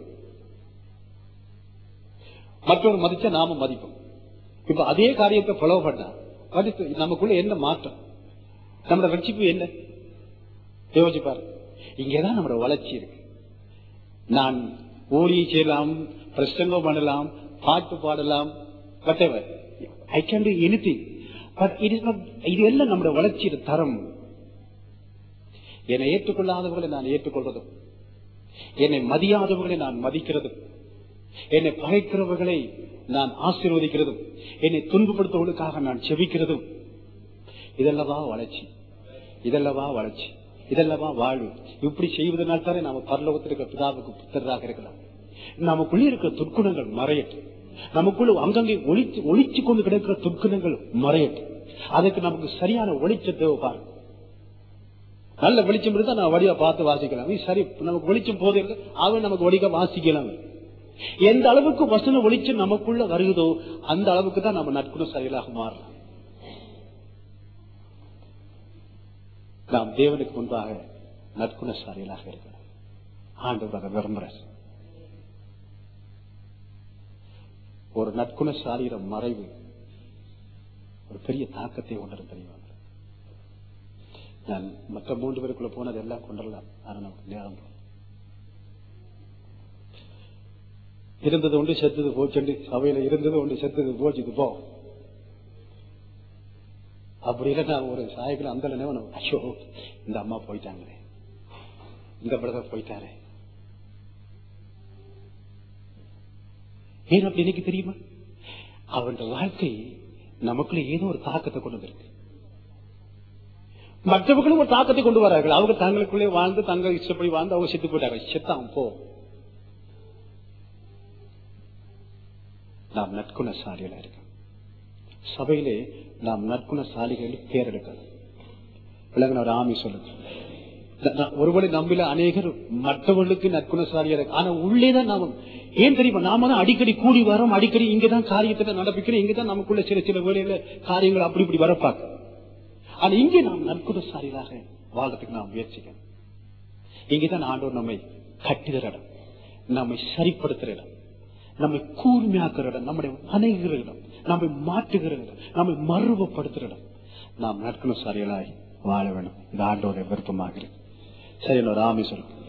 மற்றவர் மதிச்சா நாம மதிப்போம் இப்ப அதே காரியத்தை ஃபாலோ பண்ணா மதித்து நமக்குள்ள என்ன மாற்றம் நம்மளோட ரட்சிப்பு என்ன யோசிச்சு பாரு இங்கேதான் நம்மளோட வளர்ச்சி இருக்கு நான் ஊழியை செய்யலாம் பிரசங்கம் பண்ணலாம் பாட்டு பாடலாம் whatever I can do anything but it is not இது எல்லாம் நம்முடைய வளர்ச்சியோட தரம் என்னை ஏற்றுக்கொள்ளாதவர்களை நான் ஏற்றுக்கொள்வதும் என்னை மதியாதவர்களை நான் மதிக்கிறதும் என்னை பகைக்கிறவர்களை நான் ஆசீர்வதிக்கிறதும் என்னை துன்பப்படுத்துவதற்காக நான் செபிக்கிறதும் இதெல்லவா வளர்ச்சி இதெல்லவா வளர்ச்சி இதெல்லவா வாழ்வு இப்படி செய்வதனால் தானே நாம பரலோகத்தில் இருக்கிற பிதாவுக்கு புத்தராக இருக்கலாம் நமக்குள்ளே இருக்கிற துர்க்குணங்கள் மறையட்டும் நமக்குள்ள அங்கங்கே ஒளிச்சு ஒளிச்சு கொண்டு கிடக்கிற துர்க்குணங்கள் மறையட்டும் அதுக்கு நமக்கு சரியான ஒளிச்ச தேவை பாருங்க நல்ல வெளிச்சம் இருந்தா நான் வழியா பார்த்து வாசிக்கலாம் இது சரி நமக்கு வெளிச்சம் போது இருக்கு அவன் நமக்கு வழிக வாசிக்கலாம் எந்த அளவுக்கு வசன வெளிச்சம் நமக்குள்ள வருகுதோ அந்த அளவுக்கு தான் நம்ம நற்குண செயலாக மாறலாம் நாம் தேவனுக்கு முன்பாக நற்குணசாலிகளாக இருக்கிறோம் ஆண்டவர் அதை விரும்புறார் ஒரு நற்குணசாலியிட மறைவு ஒரு பெரிய தாக்கத்தை கொண்டு தெரியும் நான் மற்ற மூன்று பேருக்குள்ள போனது எல்லாம் கொண்டுடலாம் ஆனா நமக்கு நேரம் போதும். இருந்தது ஒன்று செத்தது போச்சு சபையில இருந்தது ஒன்று செத்தது போச்சு இது போ அப்படி இல்லை நான் ஒரு சாயக்கில் அந்த நினைவு ஐயோ இந்த அம்மா போயிட்டாங்களே இந்த பிரதர் போயிட்டாரே ஏன் அப்படி எனக்கு தெரியுமா அவருடைய வாழ்க்கை நமக்குள்ள ஏதோ ஒரு தாக்கத்தை கொண்டு வந்திருக்கு மற்றவர்களும் ஒரு தாக்கத்தை கொண்டு வரார்கள் அவங்க தங்களுக்குள்ளே வாழ்ந்து தங்கள் இஷ்டப்படி வாழ்ந்து அவங்க செத்து போயிட்டாங்க செத்தான் போ நாம் நற்குணசாலிகளா இருக்கோம் சபையிலே நாம் நற்குணசாலிகள் பேர் எடுக்கணும் விலகின ஒரு ஆமி சொல்லுங்க ந- ந- ஒருவரை நம்பில அநேகர் மற்றவர்களுக்கு நற்குணசாலியா இருக்கு ஆனா உள்ளேதான் நாம ஏன் தெரியுமா நாம தான் அடிக்கடி கூடி வரோம் அடிக்கடி இங்கதான் காரியத்தை நடப்பிக்கிறோம் இங்கதான் நமக்குள்ள சில சில வேலையில காரியங்கள் அப்படி இப்படி வரப்பாக்க ஆனா இங்கே நாம் நற்குணசாலிகளாக வாழ்றதுக்கு நாம் முயற்சிக்கணும் இங்கேதான் ஆண்டவர் நம்மை கட்டுகிற இடம் நம்மை சரிப்படுத்துற இடம் நம்மை கூர்மையாக்குற இடம் நம்முடைய அணைகிற இடம் நம்மை மாற்றுகிற இடம் நம்மை மறுவப்படுத்துற இடம் நாம் நற்குணசாலிகளாய் வாழ வேண்டும் இது ஆண்டோட விருப்பமாக இருக்கு சரி ராமேஸ்வரம்